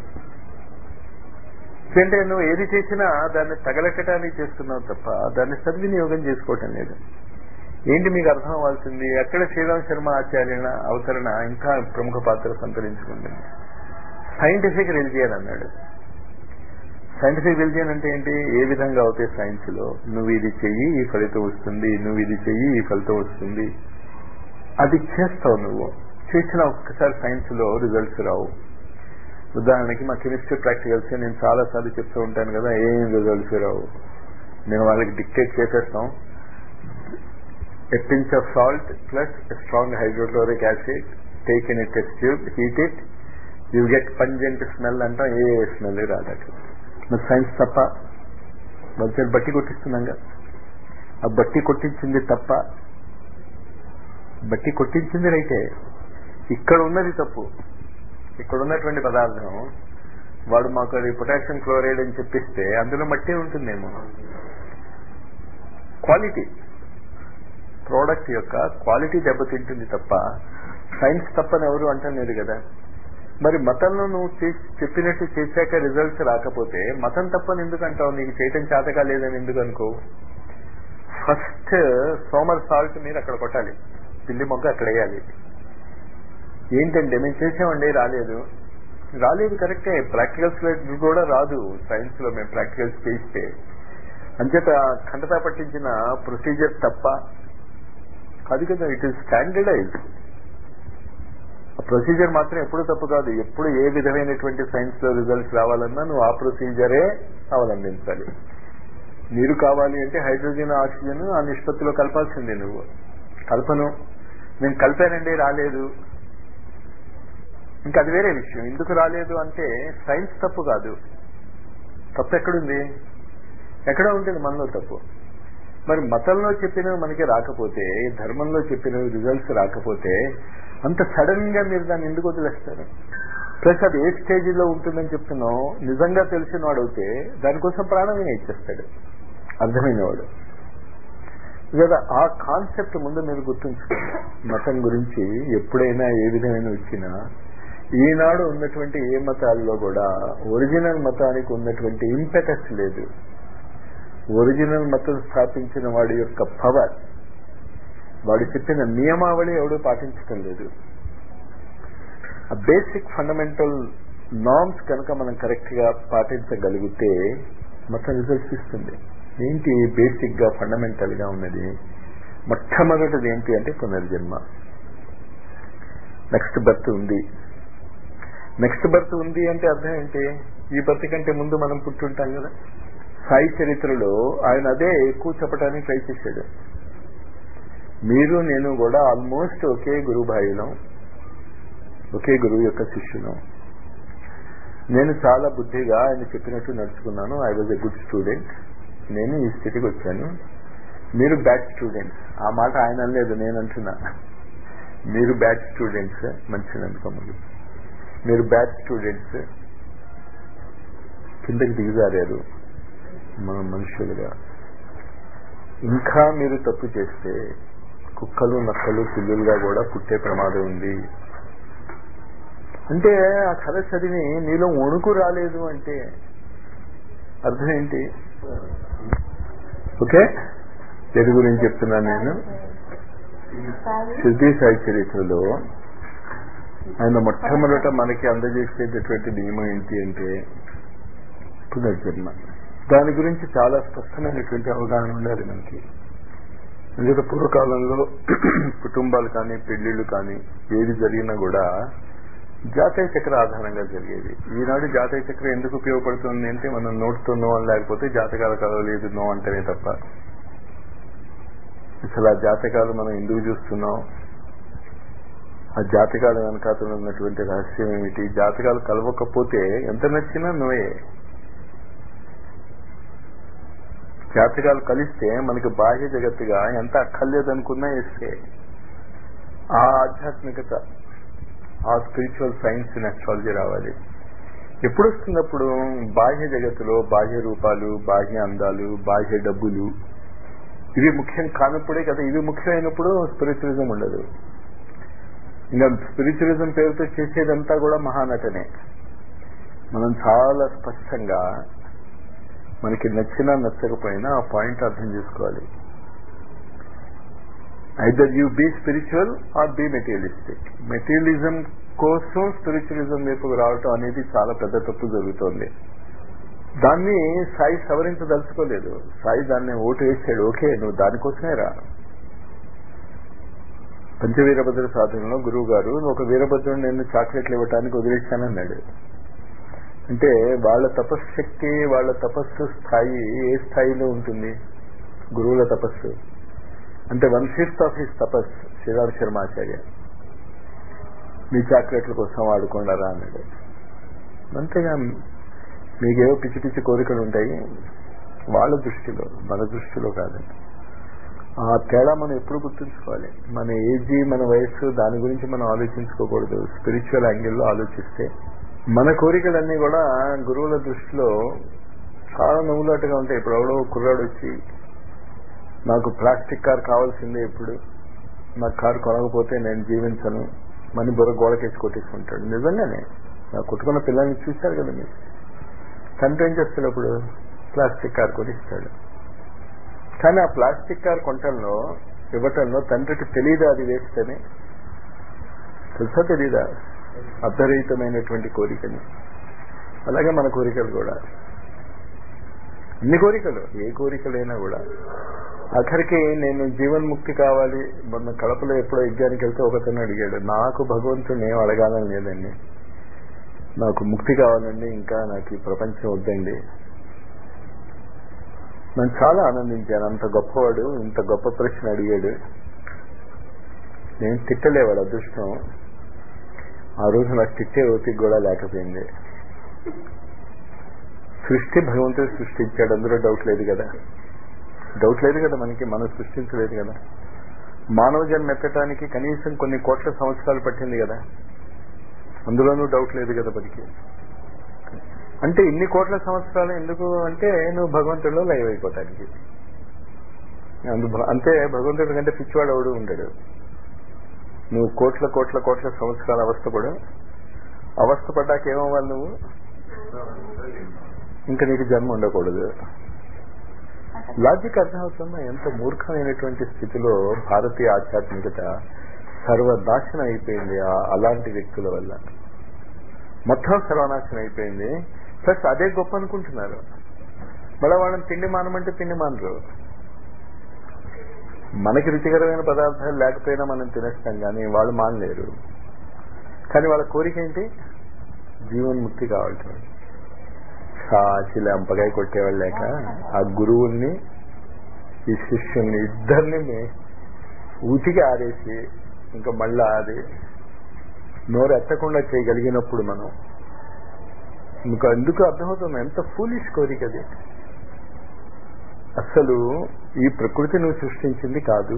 అంటే నువ్వు ఏది చేసినా దాన్ని తగలెట్టడానికి చేస్తున్నావు తప్ప దాన్ని సద్వినియోగం చేసుకోవటం లేదు ఏంటి మీకు అర్థం అవ్వాల్సింది ఎక్కడ శ్రీరామ్ శర్మ ఆచార్య అవతరణ ఇంకా ప్రముఖ పాత్ర సంతరించుకుంటుంది సైంటిఫిక్ రిలిజియన్ అన్నాడు సైంటిఫిక్ రిలిజియన్ అంటే ఏంటి ఏ విధంగా అవుతాయి సైన్స్ లో నువ్వు ఇది చెయ్యి ఈ ఫలితం వస్తుంది నువ్వు ఇది చెయ్యి ఈ ఫలితం వస్తుంది అది చేస్తావు నువ్వు చేసిన ఒక్కసారి సైన్స్ లో రిజల్ట్స్ రావు ఉదాహరణకి మా కెమిస్ట్రీ ప్రాక్టికల్స్ నేను చాలా సార్లు చెప్తూ ఉంటాను కదా ఏం రిజల్ట్స్ రావు నేను వాళ్ళకి డిక్టేట్ చేసేస్తాం a pinch of salt plus a strong hydrochloric acid take in a test tube, heat it, you get pungent smell అంటాం ఏ స్మెల్ రాదట మరి సైన్స్ తప్ప వచ్చే బట్టి కొట్టిస్తున్నాగా ఆ బట్టి కొట్టించింది తప్ప బట్టి కొట్టించింది రైతే ఇక్కడ ఉన్నది తప్పు ఇక్కడ ఉన్నటువంటి పదార్థం వాడు మాకు అది పొటాషియం క్లోరైడ్ అని చెప్పిస్తే అందులో మట్టి ఉంటుందేమో క్వాలిటీ ప్రోడక్ట్ యొక్క క్వాలిటీ దెబ్బతింటుంది తప్ప సైన్స్ తప్పని ఎవరు అంటలేదు కదా మరి మతంలో నువ్వు చెప్పినట్టు చేశాక రిజల్ట్స్ రాకపోతే మతం తప్పని ఎందుకు అంటావు నీకు చేయటం చేతగా లేదని ఎందుకు అనుకో ఫస్ట్ సోమర్ సాల్ట్ మీరు అక్కడ కొట్టాలి పిల్లి మొగ్గ అక్కడ వేయాలి ఏంటంటే మేము చేసామండి రాలేదు రాలేదు కరెక్టే ప్రాక్టికల్స్ కూడా రాదు సైన్స్ లో మేము ప్రాక్టికల్స్ చేస్తే అంచేత ఖండతా పట్టించిన ప్రొసీజర్ తప్ప కాదు కదా ఇట్ ఈస్ స్టాండర్డైజ్ ప్రొసీజర్ మాత్రం ఎప్పుడు తప్పు కాదు ఎప్పుడు ఏ విధమైనటువంటి సైన్స్ లో రిజల్ట్స్ రావాలన్నా నువ్వు ఆ ప్రొసీజరే అవలంబించాలి నీరు కావాలి అంటే హైడ్రోజన్ ఆక్సిజన్ ఆ నిష్పత్తిలో కలపాల్సిందే నువ్వు కల్పను నేను కలిపానండి రాలేదు ఇంకా అది వేరే విషయం ఎందుకు రాలేదు అంటే సైన్స్ తప్పు కాదు తప్పు ఎక్కడుంది ఎక్కడ ఉంటుంది మనలో తప్పు మరి మతంలో చెప్పినవి మనకి రాకపోతే ధర్మంలో చెప్పినవి రిజల్ట్స్ రాకపోతే అంత సడన్ గా మీరు దాన్ని ఎందుకు వదిలేస్తారు ప్లస్ అది ఏ స్టేజ్లో ఉంటుందని చెప్తున్నావు నిజంగా తెలిసిన వాడు అయితే దానికోసం ప్రాణమైన ఇచ్చేస్తాడు అర్థమైనవాడు కదా ఆ కాన్సెప్ట్ ముందు మీరు గుర్తుంచుకోండి మతం గురించి ఎప్పుడైనా ఏ విధమైన వచ్చినా ఈనాడు ఉన్నటువంటి ఏ మతాల్లో కూడా ఒరిజినల్ మతానికి ఉన్నటువంటి ఇంపెటస్ లేదు ఒరిజినల్ మతం స్థాపించిన వాడి యొక్క పవర్ వాడు చెప్పిన నియమావళి ఎవడు పాటించటం లేదు ఆ బేసిక్ ఫండమెంటల్ నార్మ్స్ కనుక మనం కరెక్ట్ గా పాటించగలిగితే మొత్తం రిజల్ట్స్ ఇస్తుంది ఏంటి బేసిక్ గా ఫండమెంటల్ గా ఉన్నది మొట్టమొదటిది ఏంటి అంటే పునర్జన్మ నెక్స్ట్ బర్త్ ఉంది నెక్స్ట్ బర్త్ ఉంది అంటే అర్థం ఏంటి ఈ బర్త్ కంటే ముందు మనం పుట్టుంటాం కదా సాయి చరిత్రలో ఆయన అదే ఎక్కువ చెప్పడానికి ట్రై చేశాడు మీరు నేను కూడా ఆల్మోస్ట్ ఒకే గురువు భాయిలం ఒకే గురువు యొక్క శిష్యును నేను చాలా బుద్ధిగా ఆయన చెప్పినట్టు నడుచుకున్నాను I was a good student నేను ఈ స్థితికి వచ్చాను మీరు బ్యాడ్ స్టూడెంట్స్ ఆ మాట ఆయన అనలేదు నేను అంటున్నా మీరు బ్యాడ్ స్టూడెంట్స్ మంచి నమ్మకములు మీరు బ్యాడ్ స్టూడెంట్స్ కిందకి దిగజారారు మన మనుషులుగా ఇంకా మీరు తప్పు చేస్తే కుక్కలు నక్కలు పిల్లులుగా కూడా పుట్టే ప్రమాదం ఉంది అంటే ఆ కథ చదివి నీలో వణుకు రాలేదు అంటే అర్థం ఏంటి ఓకే దేని గురించి చెప్తున్నాను నేను సిద్ధి సాయి చరిత్రలో ఆయన మొట్టమొదట మనకి అందజేసేటటువంటి నియమం ఏంటి అంటే పునర్జన్మ దాని గురించి చాలా స్పష్టమైనటువంటి అవగాహన ఉండాలి మనకి ఎందుకంటే పూర్వకాలంలో కుటుంబాలు కానీ పెళ్లిళ్ళు కానీ ఏది జరిగినా కూడా జాతీయ చక్ర ఆధారంగా జరిగేది ఈనాడు జాతీయ చక్రం ఎందుకు ఉపయోగపడుతుంది అంటే మనం నోట్తో నో అని లేకపోతే జాతకాలు కలవలేదు నో అంటేనే తప్ప అసలు ఆ జాతకాలు మనం ఎందుకు చూస్తున్నాం ఆ జాతకాలు వెనకాతలు ఉన్నటువంటి రహస్యం ఏమిటి జాతకాలు కలవకపోతే ఎంత నచ్చినా నోయే జాతకాలు కలిస్తే మనకి బాహ్య జగత్తుగా ఎంత అక్కర్లేదనుకున్నా ఇస్తే ఆ ఆధ్యాత్మికత ఆ స్పిరిచువల్ సైన్స్ ఇన్ అస్ట్రాలజీ రావాలి ఎప్పుడు వస్తున్నప్పుడు బాహ్య జగత్తులో బాహ్య రూపాలు బాహ్య అందాలు బాహ్య డబ్బులు ఇవి ముఖ్యం కానప్పుడే కదా ఇవి ముఖ్యమైనప్పుడు స్పిరిచువలిజం ఉండదు ఇంకా స్పిరిచువలిజం పేరుతో చేసేదంతా కూడా మహానటనే మనం చాలా స్పష్టంగా మనకి నచ్చినా నచ్చకపోయినా ఆ పాయింట్ అర్థం చేసుకోవాలి either you be spiritual or be materialistic materialism కోసం స్పిరిచువలిజం వైపుకు రావటం అనేది చాలా పెద్ద తప్పు జరుగుతోంది దాన్ని సాయి సవరించదలుచుకోలేదు సాయి దాన్ని ఓటు వేసాడు ఓకే నువ్వు దానికోసమే రా పంచవీరభద్ర సాధనలో గురువు గారు ఒక వీరభద్రుడు నేను చాక్లెట్లు ఇవ్వటానికి వదిలేశానన్నాడు అంటే వాళ్ళ తపశ్శక్తి వాళ్ళ తపస్సు స్థాయి ఏ స్థాయిలో ఉంటుంది గురువుల తపస్సు అంటే వన్ ఫిఫ్త్ ఆఫ్ హిస్ తపస్ శ్రీరామ్ శర్మాచార్య మీ చాక్లెట్ల కోసం వాడుకోండారా అన్నాడు అంతేగా మీకేవో పిచ్చి పిచ్చి కోరికలు ఉంటాయి వాళ్ళ దృష్టిలో మన దృష్టిలో కాదండి ఆ తేడా మనం ఎప్పుడు గుర్తుంచుకోవాలి మన ఏజీ మన వయస్సు దాని గురించి మనం ఆలోచించుకోకూడదు స్పిరిచువల్ యాంగిల్లో ఆలోచిస్తే మన కోరికలన్నీ కూడా గురువుల దృష్టిలో చాలా నవ్వులాటగా ఉంటాయి ఇప్పుడు ఎవడో కుర్రాడు వచ్చి నాకు ప్లాస్టిక్ కార్ కావాల్సిందే ఇప్పుడు నాకు కారు కొనకపోతే నేను జీవించను మని బుర్ర గోడకేసి కొట్టేసుకుంటాడు నిజంగానే నా కొట్టుకున్న పిల్లల్ని చూశారు కదా మీరు తండ్రి ఏం చేస్తాడు అప్పుడు ప్లాస్టిక్ కార్ కొనిస్తాడు కానీ ఆ ప్లాస్టిక్ కార్ కొనటంలో ఇవ్వటంలో తండ్రికి తెలియదా అది వేస్తేనే తెలుసా తెలీదా అర్ధరహితమైనటువంటి కోరికని అలాగే మన కోరికలు కూడా అన్ని కోరికలు ఏ కోరికలైనా కూడా ఆఖరికి నేను జీవన్ముక్తి కావాలి మొన్న కడపలో ఎప్పుడో యజ్ఞానికి వెళ్తే ఒకతను అడిగాడు నాకు భగవంతుని ఏం అడగాలని లేదండి నాకు ముక్తి కావాలండి ఇంకా నాకు ఈ ప్రపంచం వద్దండి నేను చాలా ఆనందించాను అంత గొప్పవాడు ఇంత గొప్ప ప్రశ్న అడిగాడు నేను తిట్టలేవాడు అదృష్టం ఆ రోజు నాకు తిట్టే ఓపిక కూడా లేకపోయింది సృష్టి భగవంతుడు సృష్టించాడు అందులో డౌట్ లేదు కదా డౌట్ లేదు కదా మనకి మనం సృష్టించలేదు కదా మానవ జన్మ ఎత్తటానికి కనీసం కొన్ని కోట్ల సంవత్సరాలు పట్టింది కదా అందులోనూ డౌట్ లేదు కదా మనకి అంటే ఇన్ని కోట్ల సంవత్సరాలు ఎందుకు అంటే నువ్వు భగవంతుడిలో లైవ్ అయిపోతానికి అందు అంతే భగవంతుడి కంటే పిచ్చివాడు ఎవడు ఉండడు నువ్వు కోట్ల కోట్ల కోట్ల సంవత్సరాల అవస్థపడు అవస్థ పడ్డాక ఏమవ్వాలి నువ్వు ఇంకా నీకు జన్మ ఉండకూడదు లాజిక్ అర్థమవుతుందా ఎంత మూర్ఖమైనటువంటి స్థితిలో భారతీయ ఆధ్యాత్మికత సర్వనాశనం అయిపోయింది అలాంటి వ్యక్తుల వల్ల మొత్తం సర్వనాశనం అయిపోయింది ప్లస్ అదే గొప్ప అనుకుంటున్నారు మళ్ళీ వాళ్ళని తిండి మానమంటే తిండి మానరు మనకి రుచికరమైన పదార్థాలు లేకపోయినా మనం తినేస్తాం కానీ వాళ్ళు మానలేరు కానీ వాళ్ళ కోరిక ఏంటి జీవన్ముక్తి కావాలి సాచిల అంపకాయ కొట్టేవాళ్ళు లేక ఆ గురువుల్ని ఈ శిష్యుల్ని ఇద్దరిని ఊతికి ఆరేసి ఇంకా మళ్ళా అది నోరు ఎత్తకుండా చేయగలిగినప్పుడు మనం ఇంకా ఎందుకు అర్థమవుతుంది ఎంత ఫూలిష్ కోరిక అది అసలు ఈ ప్రకృతి నువ్వు సృష్టించింది కాదు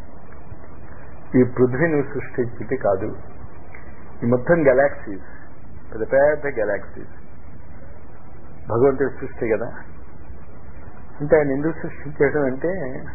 ఈ పృథ్వీ నువ్వు సృష్టించింది కాదు ఈ మొత్తం గెలాక్సీస్ పెద్ద పెద్ద గెలాక్సీస్ భగవంతుడి సృష్టి కదా అంటే ఆయన ఎందుకు సృష్టించడం అంటే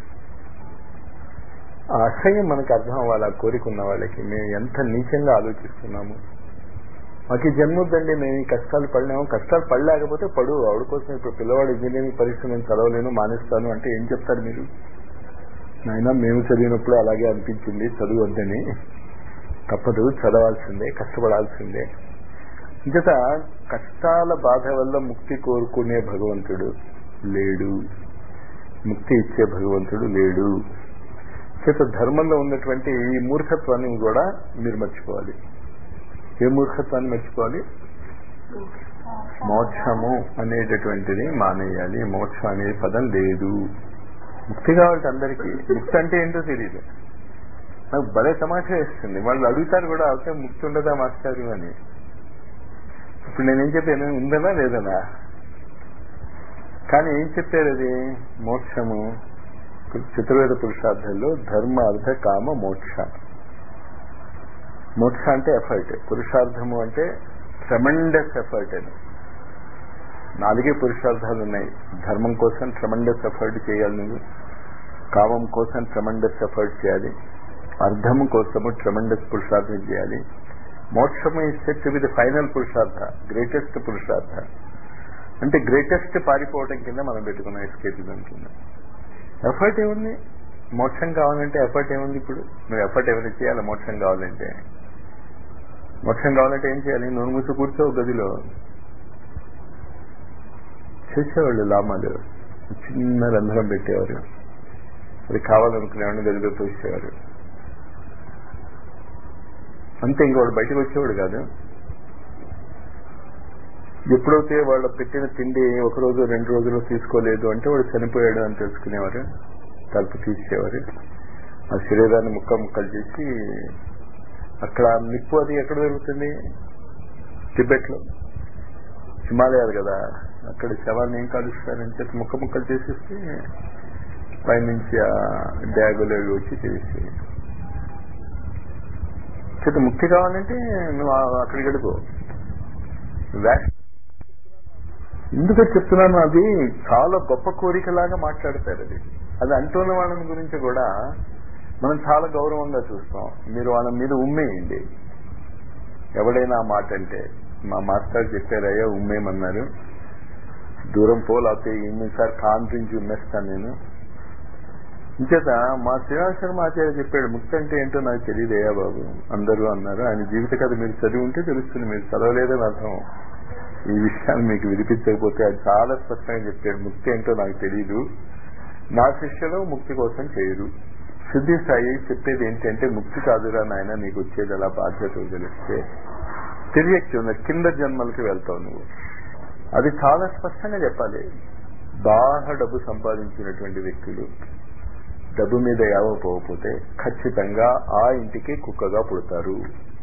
ఆ అసహ్యం మనకు అర్థం అవ్వాలి ఆ కోరిక ఉన్న వాళ్ళకి మేము ఎంత నీచంగా ఆలోచిస్తున్నాము మాకు ఈ జన్మొద్దండి మేము ఈ కష్టాలు పడినాము కష్టాలు పడలేకపోతే పడు ఆవిడ కోసం ఇప్పుడు పిల్లవాడు ఇంజనీరింగ్ పరీక్ష నేను చదవలేను మానేస్తాను అంటే ఏం చెప్తారు మీరు నాయన మేము చదివినప్పుడు అలాగే అనిపించింది చదువు వద్దని తప్పదు చదవాల్సిందే కష్టపడాల్సిందే ఇంకట కష్టాల బాధ వల్ల ముక్తి కోరుకునే భగవంతుడు లేడు ముక్తి ఇచ్చే భగవంతుడు లేడు చేత ధర్మంలో ఉన్నటువంటి ఈ మూర్ఖత్వాన్ని కూడా మీరు మర్చిపోవాలి ఏ మూర్ఖత్వాన్ని మర్చిపోవాలి మోక్షము అనేటటువంటిది మానేయాలి మోక్షం అనే పదం లేదు ముక్తి కావాలి అందరికీ ముక్తి అంటే ఏంటో తెలియదు నాకు భలే తమాషా వేస్తుంది వాళ్ళు అడుగుతారు కూడా అయితే ముక్తి ఉండదా మాస్టారు అని ఇప్పుడు నేనేం చెప్పాను ఉందనా లేదనా కానీ ఏం చెప్పారు అది మోక్షము చతుర్వేద పురుషార్థంలో ధర్మ అర్థ కామ మోక్ష మోక్ష అంటే ఎఫర్ట్ పురుషార్థము అంటే ట్రెమండస్ ఎఫర్ట్ అని నాలుగే పురుషార్థాలు ఉన్నాయి ధర్మం కోసం ట్రెమండస్ ఎఫర్ట్ చేయాలి నువ్వు కామం కోసం ట్రెమండస్ ఎఫర్ట్ చేయాలి అర్థము కోసము ట్రెమండస్ పురుషార్థం చేయాలి మోక్షము ఇస్ సెట్ విత్ ఫైనల్ పురుషార్థ గ్రేటెస్ట్ పురుషార్థ అంటే గ్రేటెస్ట్ పారిపోవటం కింద మనం పెట్టుకున్నాం ఎస్కేపిజం కింద ఎఫర్ట్ ఏముంది మోక్షం కావాలంటే ఎఫర్ట్ ఏముంది ఇప్పుడు నువ్వు ఎఫర్ట్ ఏమైనా చేయాలి మోక్షం కావాలంటే మోక్షం కావాలంటే ఏం చేయాలి నూనె మూసి కూర్చో గదిలో చేసేవాళ్ళు లామాలు చిన్న రంధ్రం పెట్టేవారు అది కావాలనుకునేవాడిని గదిలో తోసేవారు అంతే ఇంకోటి బయటకు వచ్చేవాడు కాదు ఎప్పుడైతే వాళ్ళు పెట్టిన తిండి ఒక రోజు రెండు రోజులు తీసుకోలేదు అంటే వాడు చనిపోయాడు అని తెలుసుకునేవారు తలుపు తీసేవారు ఆ శరీరాన్ని ముక్క ముక్కలు చేసి అక్కడ నిప్పు అది ఎక్కడ దొరుకుతుంది టిబెట్ లో హిమాలయాలు కదా అక్కడ శవాన్ని ఏం కాలుస్తారని చెప్పి ముక్క ముక్కలు చేసేస్తే పైనుంచి ఆ డ్యాగులు అవి వచ్చి చేసి చేత ముక్తి కావాలంటే నువ్వు అక్కడికి వెళ్ళిపో వ్యాక్ ఎందుకు చెప్తున్నాను అది చాలా గొప్ప కోరికలాగా మాట్లాడతారు అది అది అంటున్న వాళ్ళని గురించి కూడా మనం చాలా గౌరవంగా చూస్తాం మీరు వాళ్ళ మీద ఉమ్మేయండి ఎవడైనా ఆ మాట అంటే మా మాస్టర్ చెప్పారయ్యా ఉమ్మేయమన్నారు దూరం పోలేకపోతే ఎన్నిసారి కాంతించి ఉమ్మేస్తాను నేను ఇంచేత మా శ్రీరామ శర్మ ఆచార్య చెప్పాడు ముక్తి అంటే ఏంటో నాకు తెలియదయ్యా బాబు అందరూ అన్నారు ఆయన జీవిత కథ మీరు చదివి ఉంటే తెలుస్తుంది మీరు చదవలేదని అర్థం ఈ విషయాన్ని మీకు వినిపించకపోతే అది చాలా స్పష్టంగా చెప్పాడు ముక్తి ఏంటో నాకు తెలియదు నా శిష్యులు ముక్తి కోసం చేయరు సిద్ధి సాయి చెప్పేది ఏంటంటే ముక్తి కాదురా నాయన నీకు వచ్చేది అలా బాధ్యత తెలిస్తే తెలియచ్చు కింద జన్మలకి వెళ్తావు నువ్వు అది చాలా స్పష్టంగా చెప్పాలి బాగా డబ్బు సంపాదించినటువంటి వ్యక్తులు డబ్బు మీద యావపోకపోతే ఖచ్చితంగా ఆ ఇంటికి కుక్కగా పుడతారు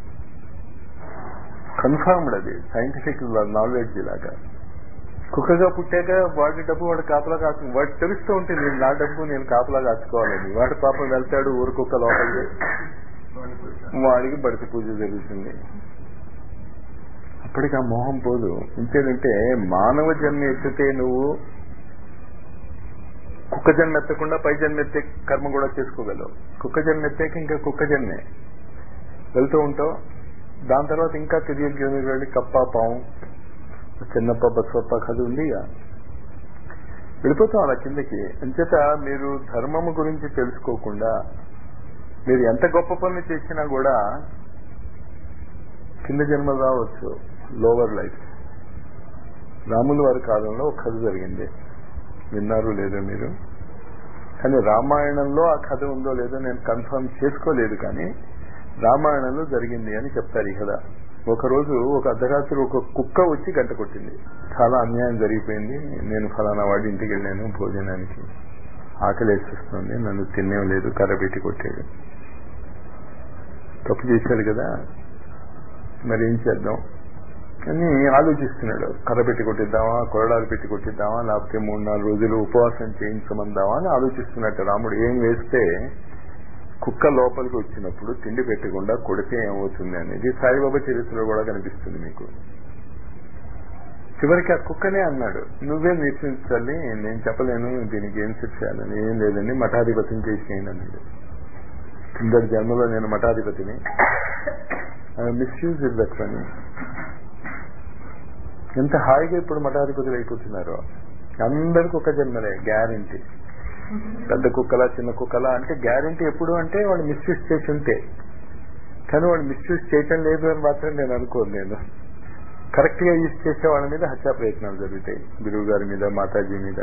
కన్ఫర్మ్డ్ అది సైంటిఫిక్ నాలెడ్జ్ లాగా కుక్కగా పుట్టాక వాడి డబ్బు వాడు కాపలా కాసు వాడు తెలుస్తూ ఉంటుంది నా డబ్బు నేను కాపలా కాచుకోవాలని వాడి పాపం వెళ్తాడు ఊరు కుక్క లోపలికి వాడికి బడికి పూజ జరుగుతుంది అప్పటికి ఆ మోహం పోదు ఇంకేంటంటే మానవ జన్మ ఎత్తితే నువ్వు కుక్క జన్మ ఎత్తకుండా పై జన్మ ఎత్తే కర్మ కూడా చేసుకోగలవు కుక్క జన్మ ఎత్తాక ఇంకా కుక్క జన్మే వెళ్తూ ఉంటావు దాని తర్వాత ఇంకా తెలియని వెళ్ళి కప్ప పాము చిన్నప్ప బస్వప్ప కథ ఉంది వెళ్ళిపోతాం అలా కిందకి అంచేత మీరు ధర్మము గురించి తెలుసుకోకుండా మీరు ఎంత గొప్ప పనులు చేసినా కూడా కింద జన్మ రావచ్చు లోవర్ లైఫ్ రాముల వారి కాలంలో ఒక కథ జరిగింది విన్నారు లేదో మీరు కానీ రామాయణంలో ఆ కథ ఉందో లేదో నేను కన్ఫర్మ్ చేసుకోలేదు కానీ రామాయణంలో జరిగింది అని చెప్తారు ఈ కథ ఒకరోజు ఒక అర్ధరాత్రి ఒక కుక్క వచ్చి గంట కొట్టింది చాలా అన్యాయం జరిగిపోయింది నేను ఫలానా వాడి ఇంటికి వెళ్ళాను భోజనానికి ఆకలి వేసేస్తుంది నన్ను తినేలేదు కర్ర పెట్టి కొట్టాడు తప్పు చేశాడు కదా మరి ఏం చేద్దాం అని ఆలోచిస్తున్నాడు కర్ర పెట్టి కొట్టిద్దామా కొరడాలు పెట్టి కొట్టిద్దామా లేకపోతే మూడు నాలుగు రోజులు ఉపవాసం చేయించమందామా అని ఆలోచిస్తున్నట్టు రాముడు ఏం వేస్తే కుక్క లోపలికి వచ్చినప్పుడు తిండి పెట్టకుండా కొడితే ఏమవుతుంది అనేది సాయిబాబా చరిత్రలో కూడా కనిపిస్తుంది మీకు చివరికి ఆ కుక్కనే అన్నాడు నువ్వే నిర్ణయించాలి నేను చెప్పలేను దీనికి ఏం శిక్షాలని ఏం లేదండి మఠాధిపతిని చేసేయండి అన్నాడు కిందటి జన్మలో నేను మఠాధిపతిని మిస్యూజ్ దట్ పని ఎంత హాయిగా ఇప్పుడు మఠాధిపతులు అయిపోతున్నారు అందరికి ఒక జన్మలే గ్యారంటీ పెద్ద కుక్కలా చిన్న కుక్కలా అంటే గ్యారంటీ ఎప్పుడు అంటే వాడు మిస్యూజ్ చేసి ఉంటే కానీ వాడు మిస్యూజ్ చేయటం లేదు అని మాత్రం నేను అనుకోను నేను కరెక్ట్ గా యూజ్ చేసే వాళ్ళ మీద హత్యా ప్రయత్నాలు జరుగుతాయి గురువు గారి మీద మాతాజీ మీద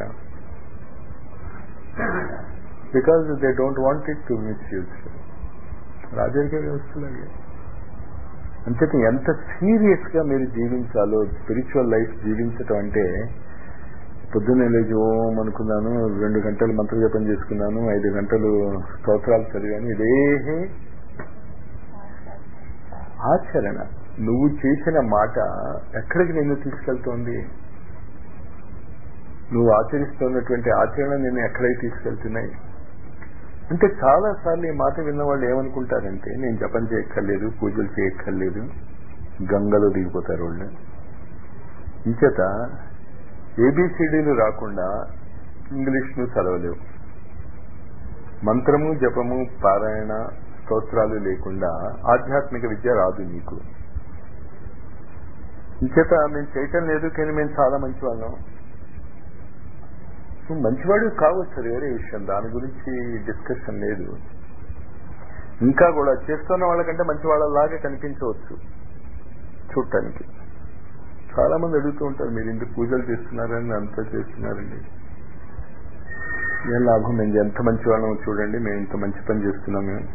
because they don't want it to misuse రాజకీయ వ్యవస్థలాగే అంచేత ఎంత సీరియస్ గా మీరు జీవించాలో స్పిరిచువల్ లైఫ్ జీవించటం అంటే పొద్దున్నే లేచి ఓం అనుకున్నాను రెండు గంటలు మంత్ర జపం చేసుకున్నాను ఐదు గంటలు స్తోత్రాలు చదివాను ఇదే ఆచరణ నువ్వు చేసిన మాట ఎక్కడికి నిన్ను తీసుకెళ్తోంది నువ్వు ఆచరిస్తున్నటువంటి ఆచరణ నిన్ను ఎక్కడికి తీసుకెళ్తున్నాయి అంటే చాలా సార్లు ఈ మాట విన్న వాళ్ళు ఏమనుకుంటారంటే నేను జపం చేయక్కర్లేదు పూజలు చేయక్కర్లేదు గంగలో దిగిపోతారు వాళ్ళు ఇంచేత ఏబిసిడీలు రాకుండా ఇంగ్లీష్ ను చదవలేవు మంత్రము జపము పారాయణ స్తోత్రాలు లేకుండా ఆధ్యాత్మిక విద్య రాదు నీకు ఇంచేత మేము చేయటం లేదు కానీ మేము చాలా మంచి వాళ్ళం నువ్వు మంచివాడు కావచ్చు అది వేరే విషయం దాని గురించి డిస్కషన్ లేదు ఇంకా కూడా చేస్తున్న వాళ్ళకంటే మంచి వాళ్ళలాగా కనిపించవచ్చు చూడటానికి చాలా మంది అడుగుతూ ఉంటారు మీరు ఇంత పూజలు చేస్తున్నారని అంతా చేస్తున్నారండి ఏం లాభం మేము ఎంత మంచి వాళ్ళమో చూడండి మేము ఇంత మంచి పని చేస్తున్నాం మేము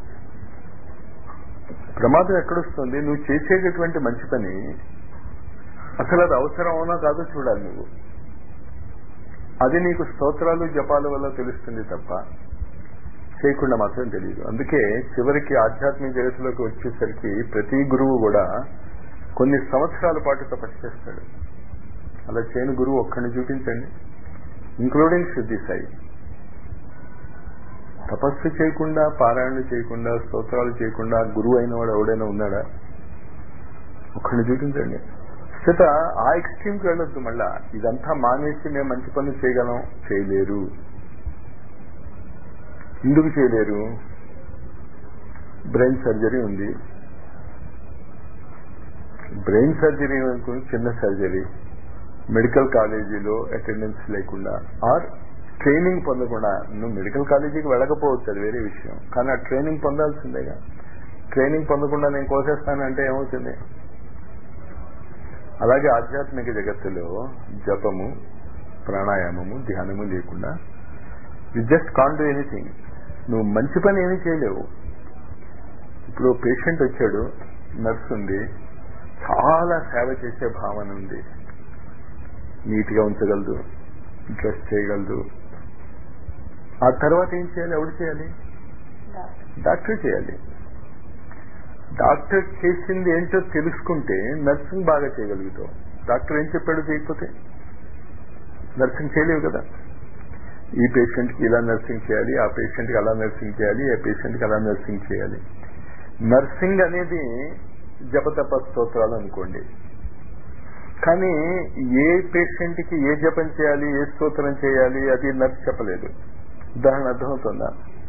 ప్రమాదం ఎక్కడొస్తుంది నువ్వు చేసేటటువంటి మంచి పని అసలు అది అవసరం అవునా కాదో చూడాలి నువ్వు అది నీకు స్తోత్రాలు జపాల వల్ల తెలుస్తుంది తప్ప చేయకుండా మాత్రం తెలియదు అందుకే చివరికి ఆధ్యాత్మిక జగత్తులోకి వచ్చేసరికి ప్రతి గురువు కూడా కొన్ని సంవత్సరాల పాటు తపస్సు చేస్తాడు అలా చేయని గురువు ఒక్కడిని చూపించండి ఇంక్లూడింగ్ శుద్ధి సాయి తపస్సు చేయకుండా పారాయణలు చేయకుండా స్తోత్రాలు చేయకుండా గురువు అయిన వాడు ఎవడైనా ఉన్నాడా ఒక్కడిని చూపించండి చేత ఆ ఎక్స్ట్రీమ్కి వెళ్ళొద్దు మళ్ళా ఇదంతా మానేసి మేము మంచి పనులు చేయగలం చేయలేరు ఎందుకు చేయలేరు బ్రెయిన్ సర్జరీ ఉంది బ్రెయిన్ సర్జరీ అనుకుని చిన్న సర్జరీ మెడికల్ కాలేజీలో అటెండెన్స్ లేకుండా ఆర్ ట్రైనింగ్ పొందకుండా నువ్వు మెడికల్ కాలేజీకి వెళ్ళకపోవచ్చు అది వేరే విషయం కానీ ఆ ట్రైనింగ్ పొందాల్సిందేగా ట్రైనింగ్ పొందకుండా నేను కోసేస్తానంటే ఏమవుతుంది అలాగే ఆధ్యాత్మిక జగత్తులో జపము ప్రాణాయామము ధ్యానము లేకుండా you just can do anything నువ్వు మంచి పని ఏమీ చేయలేవు ఇప్పుడు పేషెంట్ వచ్చాడు నర్స్ ఉంది చాలా సేవ చేసే భావన ఉంది నీట్గా ఉంచగలదు డ్రెస్ చేయగలదు ఆ తర్వాత ఏం చేయాలి ఎవడు చేయాలి డాక్టర్ చేయాలి డాక్టర్ చేసింది ఏంటో తెలుసుకుంటే నర్సింగ్ బాగా చేయగలుగుతావు డాక్టర్ ఏం చెప్పాడు చేయకపోతే నర్సింగ్ చేయలేవు కదా ఈ పేషెంట్కి ఇలా నర్సింగ్ చేయాలి ఆ పేషెంట్కి అలా నర్సింగ్ చేయాలి ఆ పేషెంట్కి అలా నర్సింగ్ చేయాలి నర్సింగ్ అనేది జపతప స్తోత్రాలు అనుకోండి కానీ ఏ పేషెంట్కి ఏ జపం చేయాలి ఏ స్తోత్రం చేయాలి అది నర్స్ చెప్పలేదు ఉదాహరణ అర్థమవుతుందా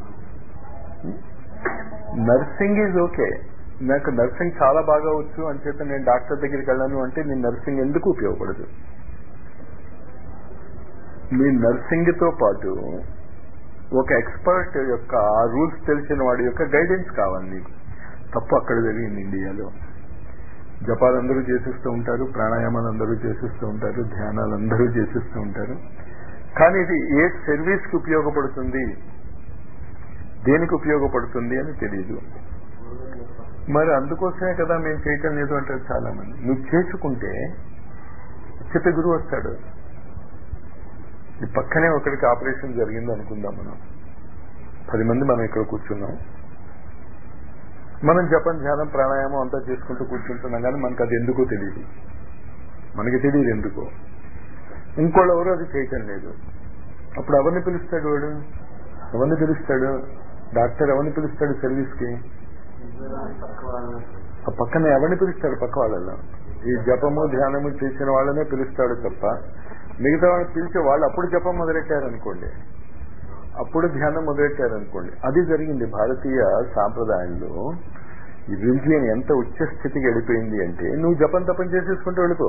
నర్సింగ్ ఈజ్ ఓకే నాకు నర్సింగ్ చాలా బాగా వచ్చు అంచేత నేను డాక్టర్ దగ్గరికి వెళ్ళను అంటే నీ నర్సింగ్ ఎందుకు ఉపయోగపడదు మీ నర్సింగ్ తో పాటు ఒక ఎక్స్పర్ట్ యొక్క ఆ రూల్స్ తెలిసిన వాడి యొక్క గైడెన్స్ కావాలి నీకు తప్పు అక్కడ జరిగింది ఇండియాలో జపాలు అందరూ చేసిస్తూ ఉంటారు ప్రాణాయామాలు అందరూ చేసిస్తూ ఉంటారు ధ్యానాలు అందరూ చేసిస్తూ ఉంటారు కానీ ఇది ఏ సర్వీస్ కి ఉపయోగపడుతుంది దేనికి ఉపయోగపడుతుంది అని తెలియదు మరి అందుకోసమే కదా మేము చేయటం లేదు అంటారు చాలా మంది నువ్వు చేసుకుంటే చెప్పే గురువు వస్తాడు ఈ పక్కనే ఒకరికి ఆపరేషన్ జరిగింది అనుకుందాం మనం పది మంది మనం ఇక్కడ కూర్చున్నాం మనం జపం ధ్యానం ప్రాణాయామం అంతా చేసుకుంటూ కూర్చుంటున్నాం కానీ మనకు అది ఎందుకో తెలియదు మనకి తెలియదు ఎందుకో ఇంకోళ్ళు ఎవరు అది చేయటం లేదు అప్పుడు ఎవరిని పిలుస్తాడు వాడు ఎవరిని పిలుస్తాడు డాక్టర్ ఎవరిని పిలుస్తాడు సర్వీస్కి ఆ పక్కన ఎవరిని పిలుస్తాడు పక్క వాళ్ళలో ఈ జపము ధ్యానము చేసిన వాళ్ళనే పిలుస్తాడు తప్ప మిగతా వాళ్ళని పిలిచే వాళ్ళు అప్పుడు జపం మొదలెట్టారనుకోండి అప్పుడు ధ్యానం మొదలెట్టారనుకోండి అది జరిగింది భారతీయ సాంప్రదాయంలో ఈ రిలిజియన్ ఎంత ఉచ్చ స్థితికి వెళ్ళిపోయింది అంటే నువ్వు జపం తపం చేసేసుకుంటూ వెళ్ళిపో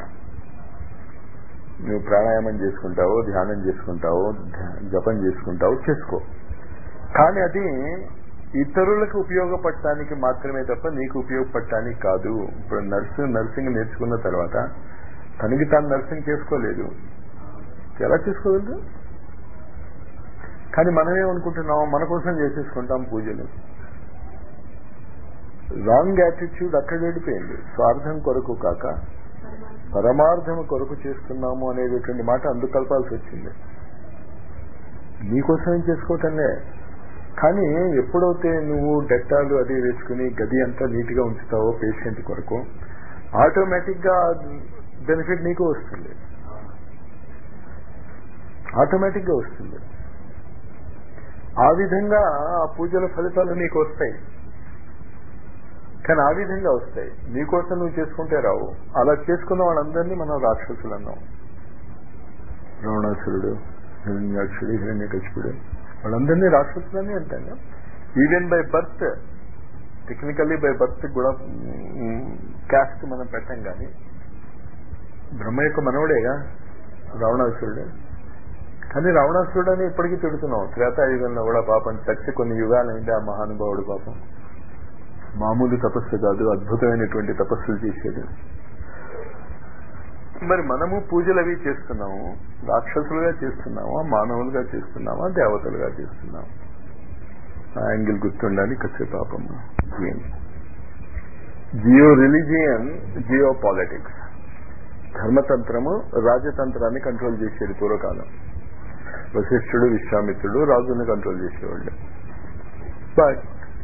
నువ్వు ప్రాణాయామం చేసుకుంటావో ధ్యానం చేసుకుంటావో జపం చేసుకుంటావో చేసుకో కానీ అది ఇతరులకు ఉపయోగపడటానికి మాత్రమే తప్ప నీకు ఉపయోగపడటానికి కాదు ఇప్పుడు నర్సు నర్సింగ్ నేర్చుకున్న తర్వాత తనకి తాను నర్సింగ్ చేసుకోలేదు ఎలా చేసుకోగలదు కానీ మనమేమనుకుంటున్నాం మన కోసం చేసేసుకుంటాం పూజలు రాంగ్ యాటిట్యూడ్ అక్కడ వెళ్ళిపోయింది స్వార్థం కొరకు కాక పరమార్థం కొరకు చేస్తున్నాము అనేటటువంటి మాట అందుకు కలపాల్సి వచ్చింది నీకోసం ఏం చేసుకోవటంలే కానీ ఎప్పుడైతే నువ్వు డెట్టాలు అది వేసుకుని గది అంతా నీట్ గా ఉంచుతావో పేషెంట్ కొరకు ఆటోమేటిక్ గా బెనిఫిట్ నీకు వస్తుంది ఆటోమేటిక్ గా వస్తుంది ఆ విధంగా ఆ పూజల ఫలితాలు నీకు వస్తాయి కానీ ఆ విధంగా వస్తాయి నీకోసం నువ్వు చేసుకుంటే రావు అలా చేసుకున్న వాళ్ళందరినీ మనం రాక్షసులు అన్నాం రావణాసురుడు హిరణ్యాక్షుడు హిరణ్యకశిపుడు వాళ్ళందరినీ రాక్షసులని అంటాను even by birth technically by birth కూడా క్యాస్ట్ మనం పెట్టం కానీ బ్రహ్మ యొక్క మనవడేగా రావణాసురుడు కానీ రావణాసురుడు అని ఇప్పటికీ తిడుతున్నాం త్రేతాయుగంలో కూడా పాపం చచ్చి కొన్ని యుగాలైంది ఆ మహానుభావుడు పాపం మామూలు తపస్సు కాదు అద్భుతమైనటువంటి తపస్సులు చేసేది మరి మనము పూజలు అవి చేస్తున్నాము రాక్షసులుగా చేస్తున్నామా మానవులుగా చేస్తున్నామా దేవతలుగా చేస్తున్నామా ఆ యాంగిల్ గుర్తుండాలి కసేపు పాపం జియో రిలీజియన్ జియో పాలిటిక్స్ ధర్మతంత్రము రాజతంత్రాన్ని కంట్రోల్ చేసేది పూర్వకాలం వశిష్ఠుడు విశ్వామిత్రుడు రాజుని కంట్రోల్ చేసేవాళ్ళు బట్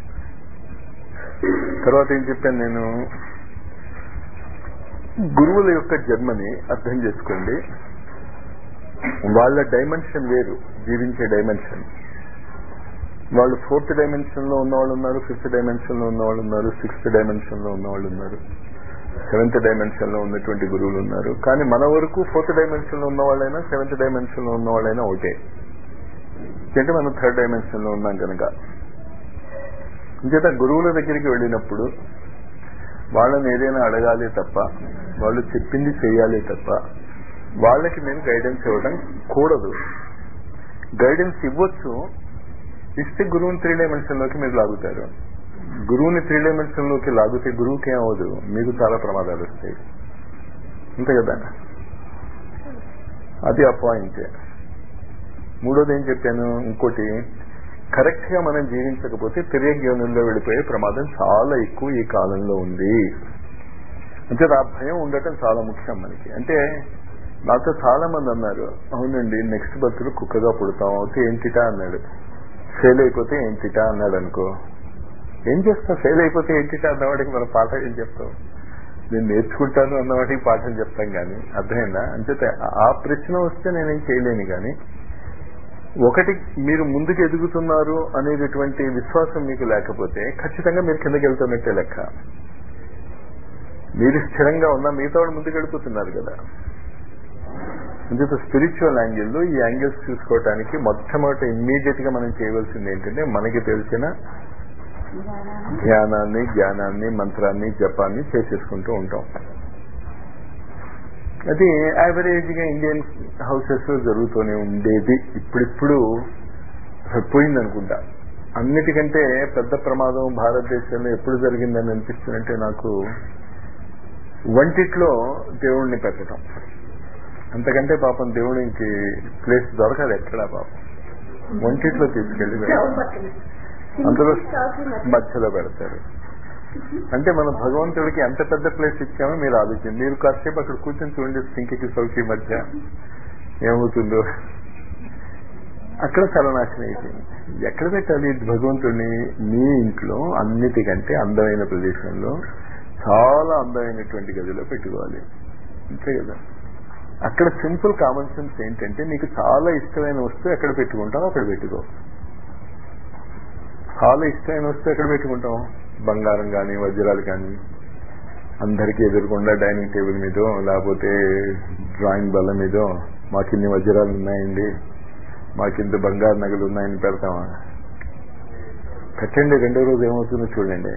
తర్వాత ఏం చెప్పాను నేను గురువుల యొక్క జన్మని అర్థం చేసుకోండి వాళ్ళ డైమెన్షన్ వేరు జీవించే డైమెన్షన్ వాళ్ళు ఫోర్త్ డైమెన్షన్ లో ఉన్నవాళ్ళు ఉన్నారు ఫిఫ్త్ డైమెన్షన్ లో ఉన్నవాళ్ళు ఉన్నారు సిక్స్త్ డైమెన్షన్ లో ఉన్నవాళ్ళు ఉన్నారు సెవెంత్ డైమెన్షన్ లో ఉన్నటువంటి గురువులు ఉన్నారు కానీ మన వరకు ఫోర్త్ డైమెన్షన్ లో ఉన్న వాళ్ళైనా సెవెంత్ డైమెన్షన్ లో ఉన్న వాళ్ళైనా ఒకటే అంటే మనం థర్డ్ డైమెన్షన్ లో ఉన్నాం కనుక ఇంకేత గురువుల దగ్గరికి వెళ్ళినప్పుడు వాళ్ళని ఏదైనా అడగాలి తప్ప వాళ్ళు చెప్పింది చేయాలి తప్ప వాళ్ళకి నేను గైడెన్స్ ఇవ్వడం కూడదు గైడెన్స్ ఇవ్వచ్చు ఇస్తే గురువుని త్రీ డైమెన్షన్ లోకి మీరు లాగుతారు గురువుని త్రీ డైమెన్షన్ లోకి లాగితే గురువుకి ఏమవదు మీకు చాలా ప్రమాదాలు వస్తాయి అంతే కదా అది ఆ పాయింట్ మూడోది ఏం చెప్పాను ఇంకోటి కరెక్ట్ గా మనం జీవించకపోతే తిరియజ్ఞానంలో వెళ్ళిపోయే ప్రమాదం చాలా ఎక్కువ ఈ కాలంలో ఉంది అంటే ఆ భయం ఉండటం చాలా ముఖ్యం మనకి అంటే నాతో చాలా మంది అన్నారు అవునండి నెక్స్ట్ బర్త్లో కుక్కగా పుడతాం అయితే ఏంటిటా అన్నాడు ఫెయిల్ అయిపోతే ఏంటిటా అన్నాడు అనుకో ఏం చేస్తాం ఫెయిల్ అయిపోతే ఏంటిటా అన్నవాడికి మన పాఠం ఏం చెప్తాం నేను నేర్చుకుంటాను అన్నవాడికి పాఠం చెప్తాం కానీ అర్థమైందా అంచేతే ఆ ప్రశ్న వస్తే నేనేం చేయలేను కానీ ఒకటి మీరు ముందుకు ఎదుగుతున్నారు అనేటటువంటి విశ్వాసం మీకు లేకపోతే ఖచ్చితంగా మీరు కిందకి వెళ్తున్నట్టే లెక్క మీరు స్థిరంగా ఉన్నా మిగతా వాళ్ళు ముందుకు వెళ్ళిపోతున్నారు కదా అంచేత స్పిరిచువల్ యాంగిల్లో ఈ యాంగిల్స్ చూసుకోవటానికి మొట్టమొదటి ఇమ్మీడియట్ గా మనం చేయవలసింది ఏంటంటే మనకి తెలిసిన ధ్యానాన్ని జ్ఞానాన్ని మంత్రాన్ని జపాన్ని చేసేసుకుంటూ ఉంటాం అది యావరేజ్ గా ఇండియన్ హౌసెస్ లో జరుగుతూనే ఉండేది ఇప్పుడిప్పుడు పోయింది అనుకుంటా అన్నిటికంటే పెద్ద ప్రమాదం భారతదేశంలో ఎప్పుడు జరిగిందని అనిపిస్తుందంటే నాకు వంటిట్లో దేవుణ్ణి పెట్టడం అంతకంటే పాపం దేవుడికి ప్లేస్ దొరకదు ఎక్కడా పాపం వంటిట్లో తీసుకెళ్లి పెడతారు అందులో మధ్యలో పెడతారు అంటే మనం భగవంతుడికి ఎంత పెద్ద ప్లేస్ ఇచ్చామో మీరు ఆలోచించండి మీరు కాసేపు అక్కడ కూర్చొని చూడండి సింకికి సౌకి మధ్య ఏమవుతుందో అక్కడ సర్వనాశనం అయిపోయింది ఎక్కడ పెట్టాలి భగవంతుడిని మీ ఇంట్లో అన్నిటికంటే అందమైన ప్రదేశంలో చాలా అందమైనటువంటి గదిలో పెట్టుకోవాలి అంతే కదా అక్కడ సింపుల్ కామన్ సెన్స్ ఏంటంటే నీకు చాలా ఇష్టమైన వస్తువు ఎక్కడ పెట్టుకుంటావు అక్కడ పెట్టుకో చాలా ఇష్టమైన వస్తువు ఎక్కడ పెట్టుకుంటాం బంగారం కానీ వజ్రాలు కానీ అందరికీ ఎదురకుండా డైనింగ్ టేబుల్ మీదో లేకపోతే డ్రాయింగ్ బల్ల మీదో మాకిన్ని వజ్రాలు ఉన్నాయండి మాకింత బంగారు నగలు ఉన్నాయని పెడతామా పెట్టండి రెండో రోజు ఏమవుతుందో చూడండి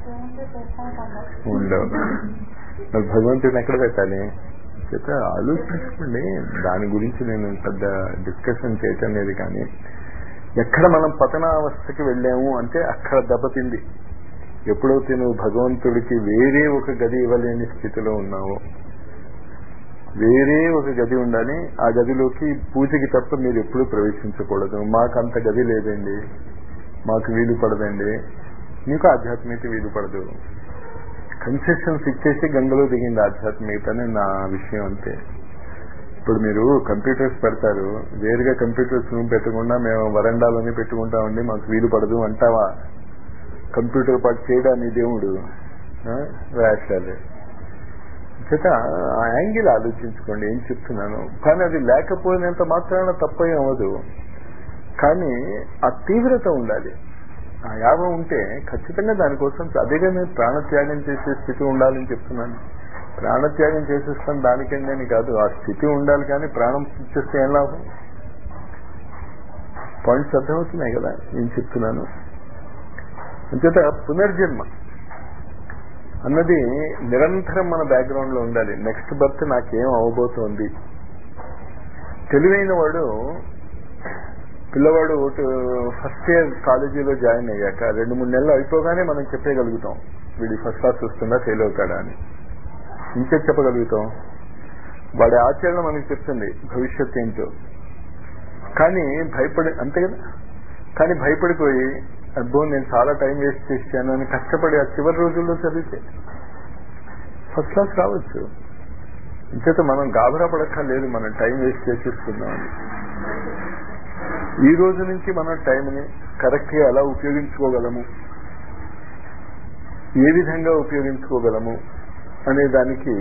ఉండవు మరి భగవంతుడిని ఎక్కడ పెట్టాలి చేత ఆలోచించుకోండి దాని గురించి నేను పెద్ద డిస్కషన్ చేయటం లేదు కానీ ఎక్కడ మనం పతనావస్థకి వెళ్ళాము అంటే అక్కడ దెబ్బతింది ఎప్పుడైతే నువ్వు భగవంతుడికి వేరే ఒక గది ఇవ్వలేని స్థితిలో ఉన్నావో వేరే ఒక గది ఉండాలి ఆ గదిలోకి పూజకి తప్ప మీరు ఎప్పుడూ ప్రవేశించకూడదు మాకు అంత గది లేదండి మాకు వీలు పడదండి నీకు ఆధ్యాత్మికత వీలు పడదు కన్సెషన్స్ ఇచ్చేసి గంగలో దిగింది ఆధ్యాత్మికత అని నా విషయం అంతే ఇప్పుడు మీరు కంప్యూటర్స్ పెడతారు వేరుగా కంప్యూటర్స్ రూమ్ పెట్టకుండా మేము వరండాలోనే పెట్టుకుంటామండి మాకు వీలు పడదు అంటావా కంప్యూటర్ పాటు చేయడాన్ని దేవుడు వేషాలు చేత ఆ యాంగిల్ ఆలోచించుకోండి ఏం చెప్తున్నాను కానీ అది లేకపోయినంత మాత్రాన తప్పేం అవ్వదు కానీ ఆ తీవ్రత ఉండాలి ఆ యాగం ఉంటే ఖచ్చితంగా దానికోసం అదేగా నేను ప్రాణత్యాగం చేసే స్థితి ఉండాలని చెప్తున్నాను ప్రాణత్యాగం చేసేస్తాను దానికండి అని కాదు ఆ స్థితి ఉండాలి కానీ ప్రాణం ఇచ్చేస్తే ఏం లాభం పాయింట్స్ అర్థమవుతున్నాయి కదా నేను చెప్తున్నాను అంచేత పునర్జన్మ అన్నది నిరంతరం మన బ్యాక్గ్రౌండ్ లో ఉండాలి నెక్స్ట్ బర్త్ నాకేం అవబోతోంది తెలివైన వాడు పిల్లవాడు ఫస్ట్ ఇయర్ కాలేజీలో జాయిన్ అయ్యాక రెండు మూడు నెలలు అయిపోగానే మనం చెప్పగలుగుతాం వీడి ఫస్ట్ క్లాస్ వస్తుందా ఫెయిల్ అవుతాడా అని ఇంకే చెప్పగలుగుతాం వాడి ఆచరణ మనకి చెప్తుంది భవిష్యత్ ఏంటో కానీ భయపడి అంతే కదా కానీ భయపడిపోయి అబ్బో నేను చాలా టైం వేస్ట్ చేశాను అని కష్టపడి ఆ చివరి రోజుల్లో చదివితే ఫస్ట్ క్లాస్ రావచ్చు ఇంచేత మనం గాబరా పడక్కర్లేదు మనం టైం వేస్ట్ చేసేస్తున్నామని ఈ రోజు నుంచి మనం టైంని కరెక్ట్ గా ఎలా ఉపయోగించుకోగలము ఏ విధంగా ఉపయోగించుకోగలము అనే దానికి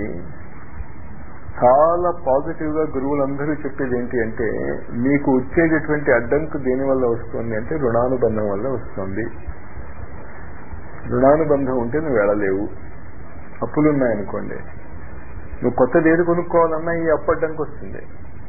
చాలా పాజిటివ్ గా గురువులందరూ చెప్పేది ఏంటి అంటే మీకు వచ్చేటటువంటి అడ్డంకు దేని వల్ల వస్తుంది అంటే రుణానుబంధం వల్ల వస్తుంది రుణానుబంధం ఉంటే నువ్వు వెళ్ళలేవు అప్పులు ఉన్నాయనుకోండి నువ్వు కొత్తది ఏది కొనుక్కోవాలన్నా ఈ అప్పు అడ్డంకి వస్తుంది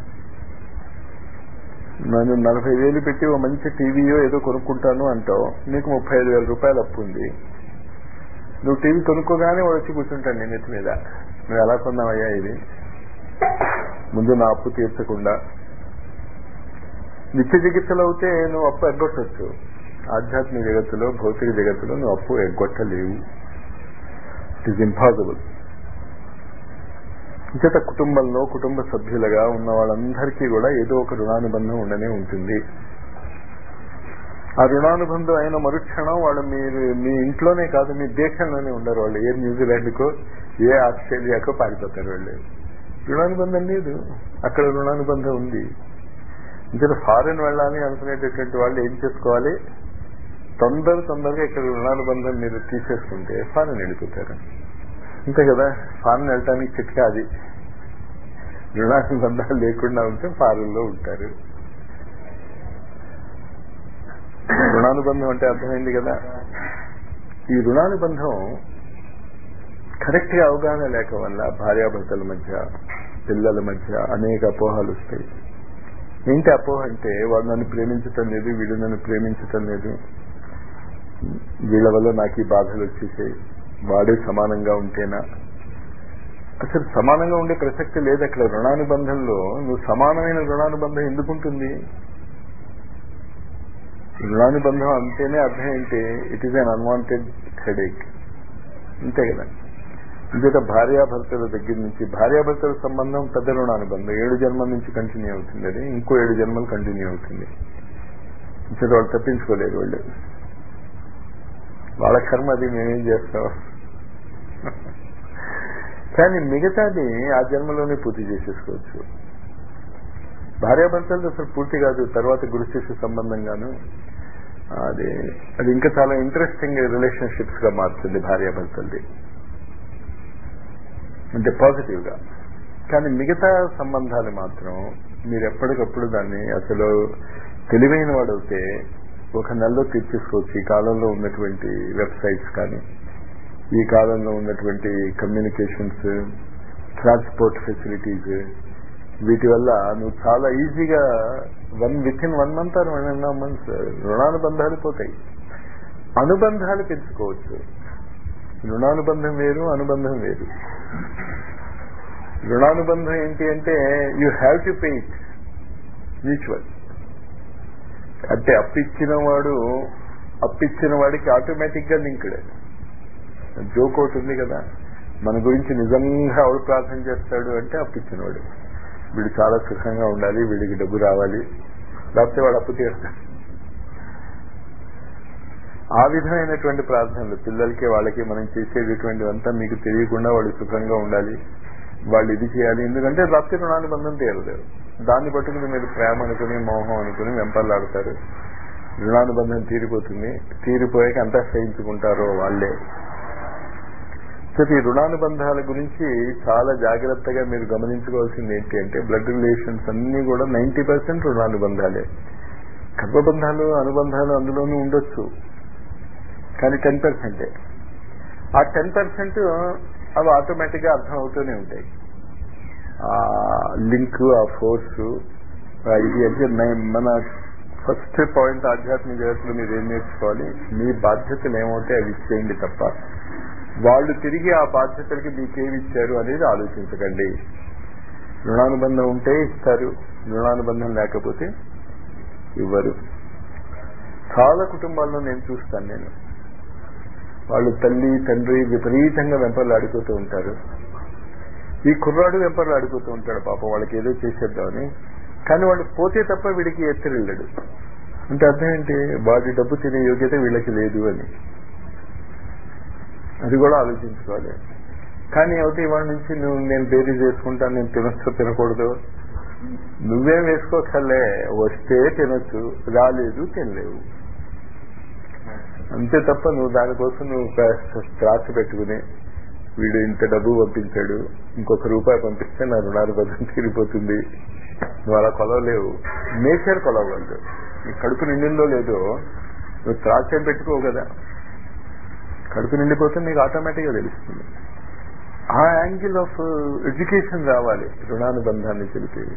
నేను నలభై వేలు పెట్టి ఓ మంచి టీవీయో ఏదో కొనుక్కుంటాను అంటావు నీకు ముప్పై ఐదు వేల రూపాయలు అప్పు ఉంది నువ్వు టీవీ కొనుక్కోగానే వాడు వచ్చి కూర్చుంటాను నేను నెత్తి మీద నువ్వు ఎలా కొన్నావయ్యా ఇది ముందు నా అప్పు తీర్చకుండా నిత్య చికిత్సలు అవుతే నువ్వు అప్పు ఎగ్గొట్టచ్చు ఆధ్యాత్మిక జగత్తులో భౌతిక జగత్తులో నువ్వు అప్పు ఎగ్గొట్టలేవు ఇట్ ఈస్ ఇంపాసిబుల్ ఇంచేత కుటుంబంలో కుటుంబ సభ్యులుగా ఉన్న వాళ్ళందరికీ కూడా ఏదో ఒక రుణానుబంధం ఉండనే ఉంటుంది ఆ రుణానుబంధం అయిన మరుక్షణం వాళ్ళు మీరు మీ ఇంట్లోనే కాదు మీ దేశంలోనే ఉండరు వాళ్ళు ఏ న్యూజిలాండ్కో ఏ ఆస్ట్రేలియాకో పారిపోతారు వాళ్ళు రుణానుబంధం లేదు అక్కడ రుణానుబంధం ఉంది ఇంకేత ఫారెన్ వెళ్ళాలి అనుకునేటటువంటి వాళ్ళు ఏం చేసుకోవాలి తొందర తొందరగా ఇక్కడ రుణానుబంధం మీరు తీసేసుకుంటే ఫారెన్ వెళ్ళిపోతారు అంతే కదా ఫారెన్ వెళ్ళటానికి చిట్కా అది రుణానుబంధాలు లేకుండా ఉంటే ఫారెన్ లో ఉంటారు రుణానుబంధం అంటే అర్థమైంది కదా ఈ రుణానుబంధం కరెక్ట్ గా అవగాహన లేక వల్ల భార్యాభర్తల మధ్య పిల్లల మధ్య అనేక అపోహలు వస్తాయి ఏంటి అపోహ అంటే వాడు నన్ను ప్రేమించటం లేదు వీడు నన్ను ప్రేమించటం లేదు వీళ్ళ వల్ల నాకు ఈ బాధలు వచ్చేసాయి వాడే సమానంగా ఉంటేనా అసలు సమానంగా ఉండే ప్రసక్తి లేదు అక్కడ రుణానుబంధంలో నువ్వు సమానమైన రుణానుబంధం ఎందుకుంటుంది రుణానుబంధం అంటేనే అర్థం ఏంటి it is an unwanted headache అంతే కదా ఇంకేత భార్యాభర్తల దగ్గర నుంచి భార్యాభర్తల సంబంధం పెద్ద రుణానుబంధం ఏడు జన్మల నుంచి కంటిన్యూ అవుతుంది అది ఇంకో ఏడు జన్మలు కంటిన్యూ అవుతుంది ఇంకేత వాళ్ళు తప్పించుకోలేరు వాళ్ళు వాళ్ళ కర్మ అది మేమేం చేస్తాం కానీ మిగతాది ఆ జన్మలోనే పూర్తి చేసేసుకోవచ్చు భార్యాభర్తలు అసలు పూర్తి కాదు తర్వాత గురు శిష్య సంబంధంగాను అది అది ఇంకా చాలా ఇంట్రెస్టింగ్ రిలేషన్షిప్స్ గా మారుతుంది భార్యాభర్తలది అంటే పాజిటివ్ గా కానీ మిగతా సంబంధాలు మాత్రం మీరు ఎప్పటికప్పుడు దాన్ని అసలు తెలివైన వాడవుతే ఒక నెలలో తీర్చేసుకోవచ్చు ఈ కాలంలో ఉన్నటువంటి వెబ్సైట్స్ కానీ ఈ కాలంలో ఉన్నటువంటి కమ్యూనికేషన్స్ ట్రాన్స్పోర్ట్ ఫెసిలిటీస్ వీటి వల్ల నువ్వు చాలా ఈజీగా one within one month or one and half months రుణానుబంధాలు పోతాయి అనుబంధాలు పెంచుకోవచ్చు రుణానుబంధం వేరు అనుబంధం వేరు రుణానుబంధం ఏంటి అంటే you have to pay it mutual అంటే అప్పిచ్చిన వాడు అప్పిచ్చిన వాడికి ఆటోమేటిక్ గా లింక్డ్ జోక్ ఒకటి ఉంది కదా మన గురించి నిజంగా ఎవడు ప్రార్థన చేస్తాడు అంటే అప్పిచ్చినవాడు వీడు చాలా సుఖంగా ఉండాలి వీడికి డబ్బు రావాలి లేకపోతే వాడు అప్పు తీరుతాడు ఆ విధమైనటువంటి ప్రార్థనలు పిల్లలకి వాళ్ళకి మనం చేసేటటువంటివంతా మీకు తెలియకుండా వాళ్ళు సుఖంగా ఉండాలి వాళ్ళు ఇది చేయాలి ఎందుకంటే రాత్రి రుణానుబంధం తీరదు దాన్ని పట్టుకుని మీరు ప్రేమ అనుకుని మోహం అనుకుని వెంపర్లాడతారు రుణానుబంధం తీరిపోతుంది తీరిపోయాక అంతా సహించుకుంటారో వాళ్ళే సో ఈ రుణానుబంధాల గురించి చాలా జాగ్రత్తగా మీరు గమనించుకోవాల్సింది ఏంటి అంటే బ్లడ్ రిలేషన్స్ అన్ని కూడా నైన్టీ పర్సెంట్ రుణానుబంధాలే గర్భబంధాలు అనుబంధాలు అందులోనూ ఉండొచ్చు కానీ టెన్ పర్సెంటే ఆ టెన్ పర్సెంట్ అవి ఆటోమేటిక్ గా అర్థం అవుతూనే ఉంటాయి ఆ లింక్ ఆ ఫోర్స్ ఇది అంటే మన ఫస్ట్ పాయింట్ ఆధ్యాత్మిక జగత్తులో మీరు ఏం నేర్చుకోవాలి మీ బాధ్యతలు ఏమవుతాయి అవి ఇచ్చేయండి తప్ప వాళ్ళు తిరిగి ఆ బాధ్యతలకి మీకేమి ఇచ్చారు అనేది ఆలోచించకండి రుణానుబంధం ఉంటే ఇస్తారు రుణానుబంధం లేకపోతే ఇవ్వరు చాలా కుటుంబాల్లో నేను చూస్తాను నేను వాళ్ళు తల్లి తండ్రి విపరీతంగా వెంపర్లాడిపోతూ ఉంటారు ఈ కుర్రాడు వెంపర్లాడిపోతూ ఉంటాడు పాపం వాళ్ళకి ఏదో చేసేద్దామని కానీ వాళ్ళు పోతే తప్ప వీడికి ఎత్తిరిల్లడు అంటే అర్థం ఏంటి వాడి డబ్బు తినే యోగ్యత వీళ్ళకి లేదు అని అది కూడా ఆలోచించుకోవాలి కానీ అవుతే ఇవాళ నుంచి నువ్వు నేను బేరీ చేసుకుంటాను నేను తినొచ్చు తినకూడదు నువ్వేం వేసుకోకర్లే వస్తే తినొచ్చు రాలేదు తినలేవు అంతే తప్ప నువ్వు దానికోసం నువ్వు త్రాసి పెట్టుకుని వీడు ఇంత డబ్బు పంపించాడు ఇంకొక రూపాయి పంపిస్తే నా రుణాలు బద్దం తీరిపోతుంది నువ్వు అలా కొలవలేవు నేచర్ కొలవగలదు నీ కడుపు నిండిందో లేదో నువ్వు త్రాసేం పెట్టుకోవు కదా కడుపు నిండిపోతే నీకు ఆటోమేటిక్గా తెలుస్తుంది ఆ యాంగిల్ ఆఫ్ ఎడ్యుకేషన్ రావాలి రుణానుబంధాన్ని తెలిపేది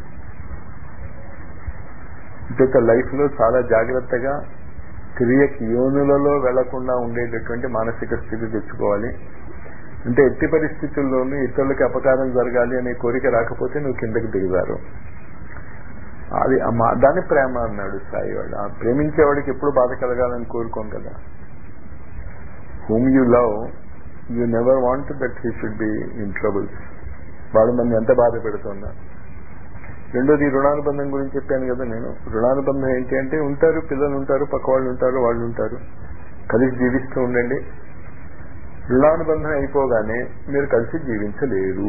ఇంకొక లైఫ్ లో చాలా జాగ్రత్తగా క్రియకి యోనులలో వెళ్లకుండా ఉండేటటువంటి మానసిక స్థితి తెచ్చుకోవాలి అంటే ఎట్టి పరిస్థితుల్లోనూ ఇతరులకి అపకారం జరగాలి అనే కోరిక రాకపోతే నువ్వు కిందకి దిగుతారు అది దాన్ని ప్రేమ అన్నాడు సాయి వాడు ఆ ప్రేమించేవాడికి ఎప్పుడు బాధ కలగాలని కోరుకోం కదా whom you love you never want that he should be in troubles వాడు మన ఎంత బాధ పెడుతున్నా రెండోది రుణానుబంధం గురించి చెప్పాను కదా నేను రుణానుబంధం ఏంటి అంటే ఉంటారు పిల్లలు ఉంటారు పక్క వాళ్ళు ఉంటారు వాళ్ళు ఉంటారు కలిసి జీవిస్తూ ఉండండి రుణానుబంధం అయిపోగానే మీరు కలిసి జీవించలేరు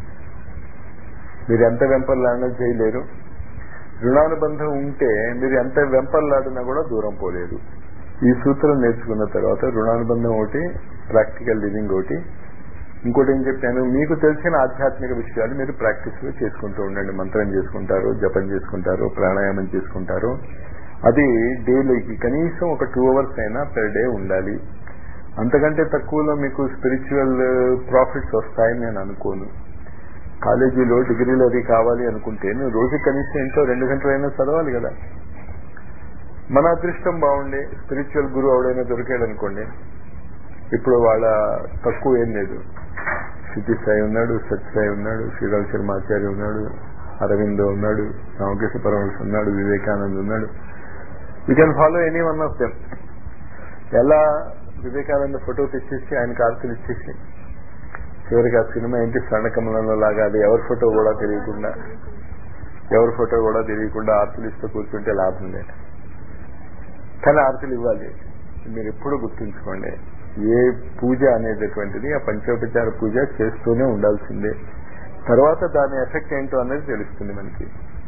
మీరు ఎంత వెంపర్లాడినా చేయలేరు రుణానుబంధం ఉంటే మీరు ఎంత వెంపర్లాడినా కూడా దూరం పోలేరు ఈ సూత్రం నేర్చుకున్న తర్వాత రుణానుబంధం ఒకటి ప్రాక్టికల్ లివింగ్ ఒకటి ఇంకోటి ఏం చెప్పాను మీకు తెలిసిన ఆధ్యాత్మిక విషయాలు మీరు ప్రాక్టీస్ లో చేసుకుంటూ ఉండండి మంత్రం చేసుకుంటారు జపం చేసుకుంటారు ప్రాణాయామం చేసుకుంటారు అది డైలీకి కనీసం ఒక టూ అవర్స్ అయినా పెర్ డే ఉండాలి అంతకంటే తక్కువలో మీకు స్పిరిచువల్ ప్రాఫిట్స్ వస్తాయని నేను అనుకోను కాలేజీలో డిగ్రీలు అది కావాలి అనుకుంటే నువ్వు రోజు కనీసం ఇంట్లో రెండు గంటలైనా చదవాలి కదా మన అదృష్టం బాగుండి స్పిరిచువల్ గురువు ఎవడైనా దొరికాడు అనుకోండి ఇప్పుడు వాళ్ళ తక్కువ ఏం లేదు సిద్ధి సాయి ఉన్నాడు సత్యసాయి ఉన్నాడు శ్రీరామ్ శర్మాచార్య ఉన్నాడు అరవిందో ఉన్నాడు రామకృష్ణ పరమహంస ఉన్నాడు వివేకానంద్ ఉన్నాడు you can follow any one of them ఎలా వివేకానంద ఫోటో తెచ్చేసి ఆయనకు ఆర్తులు ఇచ్చేసి చివరికి ఆ సినిమా ఏంటి స్వర్ణకమలంలో లాగా అది ఎవరి ఫోటో కూడా తెలియకుండా ఎవరి ఫోటో కూడా తెలియకుండా ఆర్తులు ఇస్తూ కూర్చుంటే లాభం లేదు కానీ ఆర్తులు ఇవ్వాలి మీరు ఎప్పుడు గుర్తుంచుకోండి ఏ పూజ అనేటటువంటిది ఆ పంచోపచార పూజ చేస్తూనే ఉండాల్సిందే తర్వాత దాని ఎఫెక్ట్ ఏంటో అనేది తెలుస్తుంది మనకి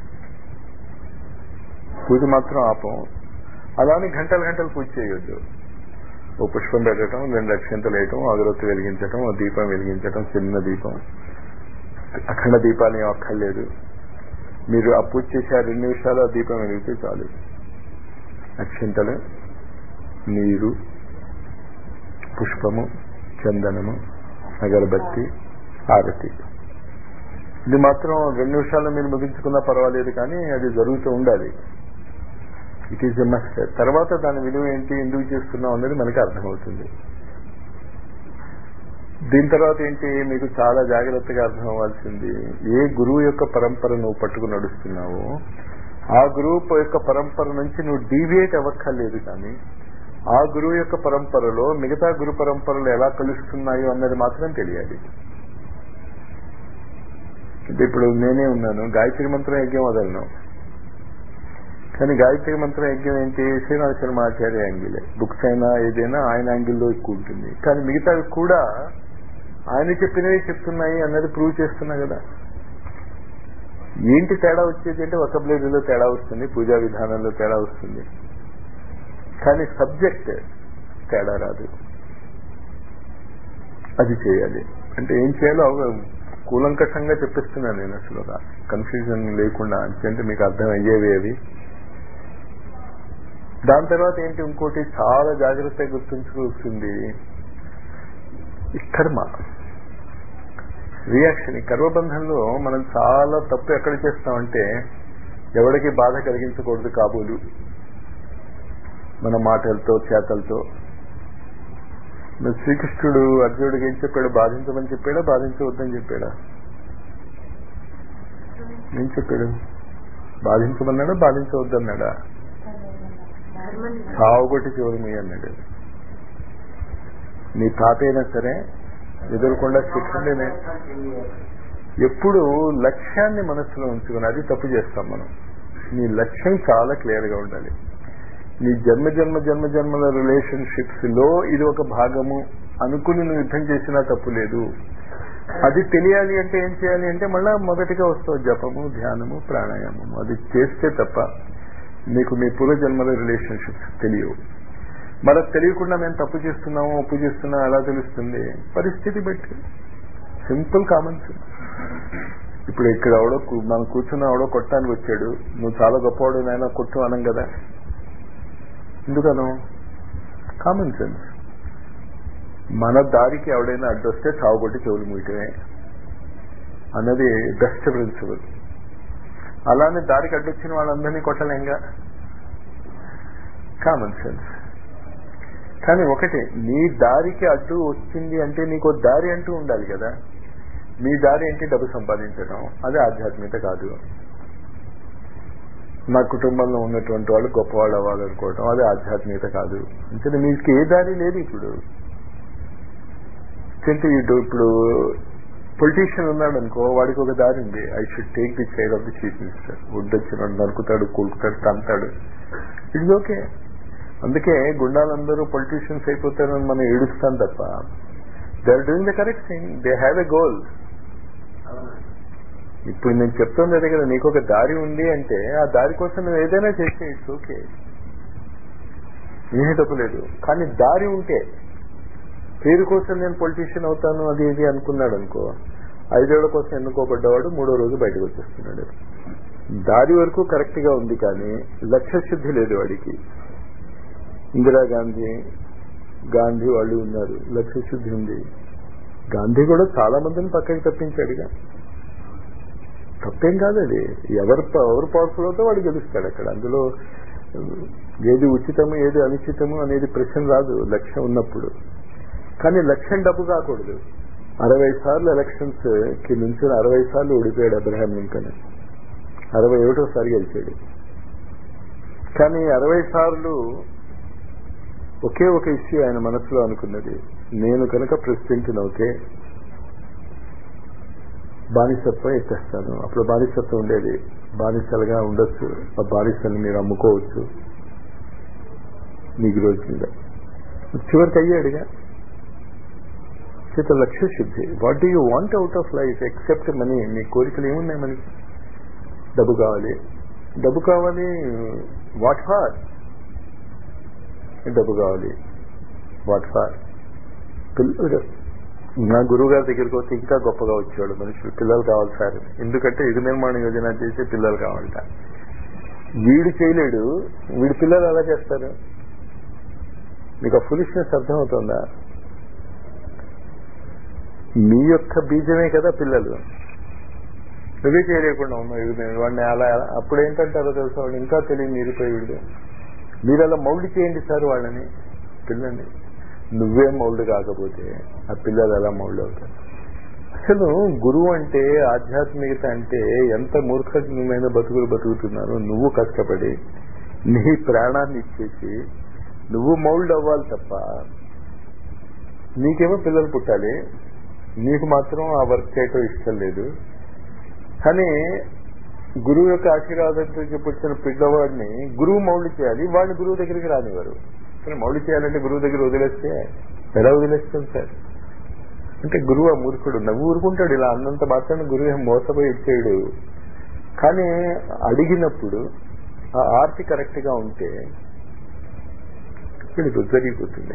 పూజ మాత్రం ఆపం అలానే గంటలు గంటలు పూజ చేయొద్దు ఓ పుష్పం పెట్టడం రెండు అక్షంతలు వేయటం అగరొత్తి వెలిగించటం ఓ దీపం వెలిగించటం చిన్న దీపం అఖండ దీపాలు ఏం అక్కర్లేదు మీరు ఆ పూజ చేసే ఆ రెండు నిమిషాలు ఆ దీపం వెలిగితే చాలు అక్షంతలు నీరు పుష్పము చందనము అగరబత్తి హారతి ఇది మాత్రం రెండు నిమిషాల్లో మీరు ముగించుకున్నా పర్వాలేదు కానీ అది జరుగుతూ ఉండాలి ఇట్ ఈజ్ ఎ మస్ట్ తర్వాత దాని విలువ ఏంటి ఎందుకు చేస్తున్నాం అనేది మనకి అర్థమవుతుంది దీని తర్వాత ఏంటి మీకు చాలా జాగ్రత్తగా అర్థం అవ్వాల్సింది ఏ గురువు యొక్క పరంపర నువ్వు పట్టుకుని నడుస్తున్నావో ఆ గురువు యొక్క పరంపర నుంచి నువ్వు డీవియేట్ అవ్వక్కర్లేదు కానీ ఆ గురువు యొక్క పరంపరలో మిగతా గురు పరంపరలు ఎలా కలుస్తున్నాయో అన్నది మాత్రం తెలియాలి అంటే ఇప్పుడు నేనే ఉన్నాను గాయత్రి మంత్రం యజ్ఞం వదలను కానీ గాయత్రి మంత్రం యజ్ఞం ఏంటి శ్రీనాథ శర్మ ఆచార్య యాంగిలే బుక్స్ అయినా ఏదైనా ఆయన యాంగిల్లో ఎక్కువ ఉంటుంది కానీ మిగతావి కూడా ఆయన చెప్పినవి చెప్తున్నాయి అన్నది ప్రూవ్ చేస్తున్నా కదా ఏంటి తేడా వచ్చేది అంటే వసబ్లేజీలో తేడా వస్తుంది పూజా విధానంలో తేడా వస్తుంది కానీ సబ్జెక్ట్ తేడా రాదు అది చేయాలి అంటే ఏం చేయాలో కూలంకషంగా చెప్పిస్తున్నాను నేను అసలు కన్ఫ్యూజన్ లేకుండా అంటే మీకు అర్థం అయ్యేవి అవి దాని తర్వాత ఏంటి ఇంకోటి చాలా జాగ్రత్తగా గుర్తుంచుకోవాల్సింది ఈ కర్మ రియాక్షన్ ఈ కర్మబంధంలో మనం చాలా తప్పు ఎక్కడ చేస్తామంటే ఎవరికి బాధ కలిగించకూడదు కాబోలు మన మాటలతో చేతలతో శ్రీకృష్ణుడు అర్జునుడికి ఏం చెప్పాడు బాధించమని చెప్పాడా బాధించవద్దని చెప్పాడా ఏం చెప్పాడు బాధించమన్నాడా బాధించవద్దన్నాడా సావుగొట్టి చివరి మీ అన్నాడు నీ తాత అయినా సరే ఎదురకుండా శిక్షణ ఎప్పుడు లక్ష్యాన్ని మనసులో ఉంచుకుని అది తప్పు చేస్తాం మనం నీ లక్ష్యం చాలా క్లియర్ గా ఉండాలి నీ జన్మ జన్మ జన్మ జన్మల రిలేషన్షిప్స్ లో ఇది ఒక భాగము అనుకుని నువ్వు యుద్ధం చేసినా తప్పు లేదు అది తెలియాలి అంటే ఏం చేయాలి అంటే మళ్ళా మొదటిగా వస్తావు జపము ధ్యానము ప్రాణాయామము అది చేస్తే తప్ప నీకు మీ పూర్వజన్మల రిలేషన్షిప్స్ తెలియవు మనకు తెలియకుండా మేము తప్పు చేస్తున్నాము ఒప్పు చేస్తున్నాము ఎలా తెలుస్తుంది పరిస్థితి బట్టి సింపుల్ కామన్ సెన్స్ ఇప్పుడు ఇక్కడ ఎవడో కూ- మనం కూర్చున్న ఎవడో కొట్టడానికి వచ్చాడు నువ్వు చాలా గొప్పవాడు నాయన కొట్టు అనం కదా ఎందుకను కామన్ సెన్స్ మన దారికి ఎవడైనా అడ్డొస్తే చావుకొట్టి చెవులు మూయటమే అన్నది బెస్ట్ ప్రిన్సిపల్ అలానే దారికి అడ్డొచ్చిన వాళ్ళందరినీ కొట్టలేంగా కామన్ సెన్స్ కానీ ఒకటి నీ దారికి అడ్డు వచ్చింది అంటే నీకు ఓ దారి అంటూ ఉండాలి కదా మీ దారి ఏంటి డబ్బు సంపాదించడం అది ఆధ్యాత్మికత కాదు నా కుటుంబంలో ఉన్నటువంటి వాళ్ళు గొప్పవాళ్ళు అవ్వాలనుకోవడం అది ఆధ్యాత్మికత కాదు అంటే మీకు ఏ దారి లేదు ఇప్పుడు అంటే ఇటు ఇప్పుడు పొలిటీషియన్ ఉన్నాడు అనుకో వాడికి ఒక దారి ఉంది I should take the side of the chief minister వడ్డొచ్చినాడు నరుకుతాడు కూలుకుతాడు తంతాడు ఇట్స్ ఓకే అందుకే గుండాలందరూ పొలిటీషియన్స్ అయిపోతారని మనం ఏడుస్తాం తప్ప they are doing the correct thing they have a goal ఇప్పుడు నేను చెప్తుంది అదే కదా నీకు ఒక దారి ఉంది అంటే ఆ దారి కోసం నువ్వు ఏదైనా చేస్తే ఇట్స్ ఓకే ఏమీ తప్పలేదు కానీ దారి ఉంటే పేరు కోసం నేను పొలిటీషియన్ అవుతాను అది ఇది అనుకున్నాడు అనుకో ఐదేళ్ల కోసం ఎన్నుకోబడ్డవాడు మూడో రోజు బయటకు వచ్చేస్తున్నాడు దారి వరకు కరెక్ట్ గా ఉంది కానీ లక్ష్య శుద్ధి లేదు వాడికి ఇందిరాగాంధీ గాంధీ వాళ్ళు ఉన్నారు లక్ష్య శుద్ధి ఉంది గాంధీ కూడా చాలా మందిని పక్కకి తప్పించాడుగా తప్పేం కాదు అది ఎవరు ఎవరు పవర్ఫుల్ అవుతో వాడు గెలుస్తాడు అక్కడ అందులో ఏది ఉచితము ఏది అనుచితము అనేది ప్రశ్న రాదు లక్ష్యం ఉన్నప్పుడు కానీ లక్ష్యం డబ్బు కాకూడదు అరవై సార్లు ఎలక్షన్స్ కి నుంచి అరవై సార్లు ఓడిపోయాడు అబ్రహాం లింకన్ అరవై ఒకటోసారి గెలిచాడు కానీ అరవై సార్లు ఒకే ఒక ఇష్యూ ఆయన మనసులో అనుకున్నది నేను కనుక ప్రెసిడెంట్ అవుతే బానిసత్వం ఎత్తేస్తాను అప్పుడు బానిసత్వం ఉండేది బానిసలుగా ఉండొచ్చు ఆ బానిసల్ని మీరు అమ్ముకోవచ్చు మీకు రోజు మీద చివరికి అయ్యాడుగా చేత లక్ష్య శుద్ధి what do you want out of life except money మీ కోరికలు ఏమున్నాయి మనకి డబ్బు కావాలి డబ్బు కావాలి వాట్ ఫార్ డబ్బు కావాలి వాట్ ఫార్ పిల్లలు నా గురువు గారి దగ్గరికి వస్తే ఇంకా గొప్పగా వచ్చేవాడు మనుషులు పిల్లలు కావాలి సార్ ఎందుకంటే ఇది నిర్మాణ యోజన చేసి పిల్లలు కావాలంట వీడు చేయలేడు వీడి పిల్లలు ఎలా చేస్తారు మీకు ఆ ఫులిష్నెస్ అర్థమవుతుందా మీ యొక్క బీజమే కదా పిల్లలు నువ్వే చేయలేకుండా ఉన్నావు ఇది నేను వాడిని అలా అప్పుడు ఏంటంటారో తెలుసా వాడు ఇంకా తెలియదు మీరిపోయి వీడు మీరు అలా మౌల్డ్ చేయండి సార్ వాళ్ళని పిల్లల్ని నువ్వే మౌల్డ్ కాకపోతే ఆ పిల్లలు ఎలా మౌల్డ్ అవుతారు అసలు గురువు అంటే ఆధ్యాత్మికత అంటే ఎంత మూర్ఖమైన బతుకులు బతుకుతున్నారు నువ్వు కష్టపడి నీ ప్రాణాన్ని ఇచ్చేసి నువ్వు మౌల్డ్ అవ్వాలి తప్ప నీకేమో పిల్లలు పుట్టాలి నీకు మాత్రం ఆ వర్క్ చేయటం ఇష్టం లేదు కానీ గురువు యొక్క ఆశీర్వాదంతో పుట్టిన పిల్లవాడిని గురువు మౌళ్ళు చేయాలి వాడిని గురువు దగ్గరికి రానివ్వరు కానీ మౌళ్ళు చేయాలంటే గురువు దగ్గర వదిలేస్తే ఎలా వదిలేస్తాం సార్ అంటే గురువు ఆ మూర్ఖుడు నవ్వు ఊరుకుంటాడు ఇలా అన్నంత మాత్రాన్ని గురువు ఏం మోసపోయి ఇచ్చేయడు కానీ అడిగినప్పుడు ఆ ఆర్తి కరెక్ట్ గా ఉంటే వీడికి జరిగిపోతుంది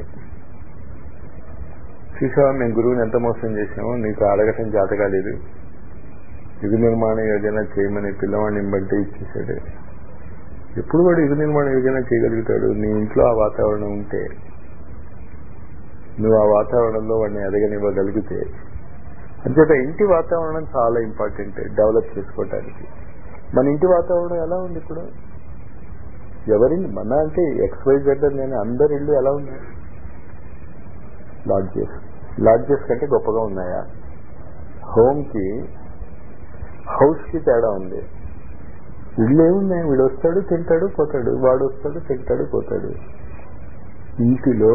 చూసావా మేము గురువుని ఎంత మోసం చేసామో నీకు అడగటం జాత కాలేదు యుగ నిర్మాణ యోజన చేయమని పిల్లవాడిని బట్టి ఇచ్చేసాడు ఎప్పుడు వాడు యుగ నిర్మాణ యోజన చేయగలుగుతాడు నీ ఇంట్లో ఆ వాతావరణం ఉంటే నువ్వు ఆ వాతావరణంలో వాడిని ఎదగనివ్వగలిగితే అంచేత ఇంటి వాతావరణం చాలా ఇంపార్టెంట్ డెవలప్ చేసుకోవటానికి మన ఇంటి వాతావరణం ఎలా ఉంది ఇప్పుడు ఎవరి మన అంటే ఎక్స్వైజెడ్ నేను అందరి ఇల్లు ఎలా ఉన్నాయి లాడ్జెస్ లాడ్జెస్ కంటే గొప్పగా ఉన్నాయా హోమ్ కి హౌస్ కి తేడా ఉంది వీళ్ళు ఏమున్నాయి వీడు వస్తాడు తింటాడు పోతాడు వాడు వస్తాడు తింటాడు పోతాడు ఇంటిలో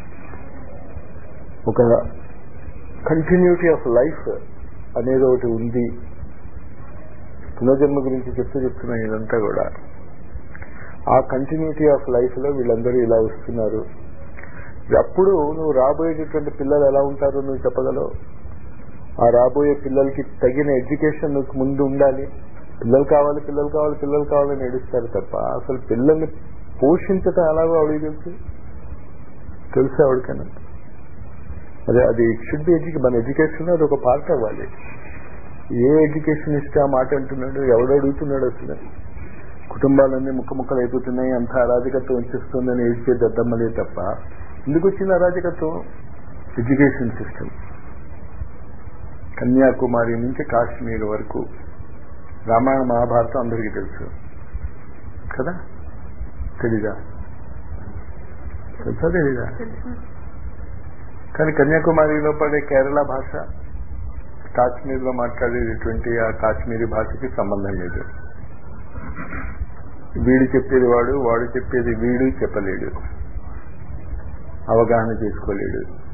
ఒక కంటిన్యూటీ ఆఫ్ లైఫ్ అనేది ఒకటి ఉంది పునర్జన్మ గురించి చెప్తూ చెప్తున్నా ఇదంతా కూడా ఆ కంటిన్యూటీ ఆఫ్ లైఫ్ లో వీళ్ళందరూ ఇలా వస్తున్నారు అప్పుడు నువ్వు రాబోయేటటువంటి పిల్లలు ఎలా ఉంటారో నువ్వు చెప్పగలవు ఆ రాబోయే పిల్లలకి తగిన ఎడ్యుకేషన్ నువ్వు ముందు ఉండాలి పిల్లలు కావాలి పిల్లలు కావాలి పిల్లలు కావాలని ఏడుస్తారు తప్ప అసలు పిల్లల్ని పోషించటం ఎలాగో ఆవిడకి తెలుసు తెలుసా ఆవిడకైనా అదే అది షుడ్ బి ఎడ్యుకే మన ఎడ్యుకేషన్ అది ఒక పార్ట్ అవ్వాలి ఏ ఎడ్యుకేషన్ ఇస్తే ఆ మాట అంటున్నాడు ఎవడు అడుగుతున్నాడు అసలు కుటుంబాలన్నీ ముక్క ముక్కలు అయిపోతున్నాయి అంత అరాజకత్వం వచ్చేస్తుందని ఏడ్చే దద్దమ్మలే తప్ప ఎందుకు వచ్చింది అరాజకత్వం ఎడ్యుకేషన్ సిస్టమ్ కన్యాకుమారి నుంచి కాశ్మీర్ వరకు రామాయణ మహాభారతం అందరికీ తెలుసు కదా తెలీదా తెలుసా తెలీదా కానీ కన్యాకుమారిలో పడే కేరళ భాష కాశ్మీర్లో మాట్లాడేటటువంటి ఆ కాశ్మీరీ భాషకి సంబంధం లేదు వీడు చెప్పేది వాడు వాడు చెప్పేది వీడు చెప్పలేడు అవగాహన చేసుకోలేడు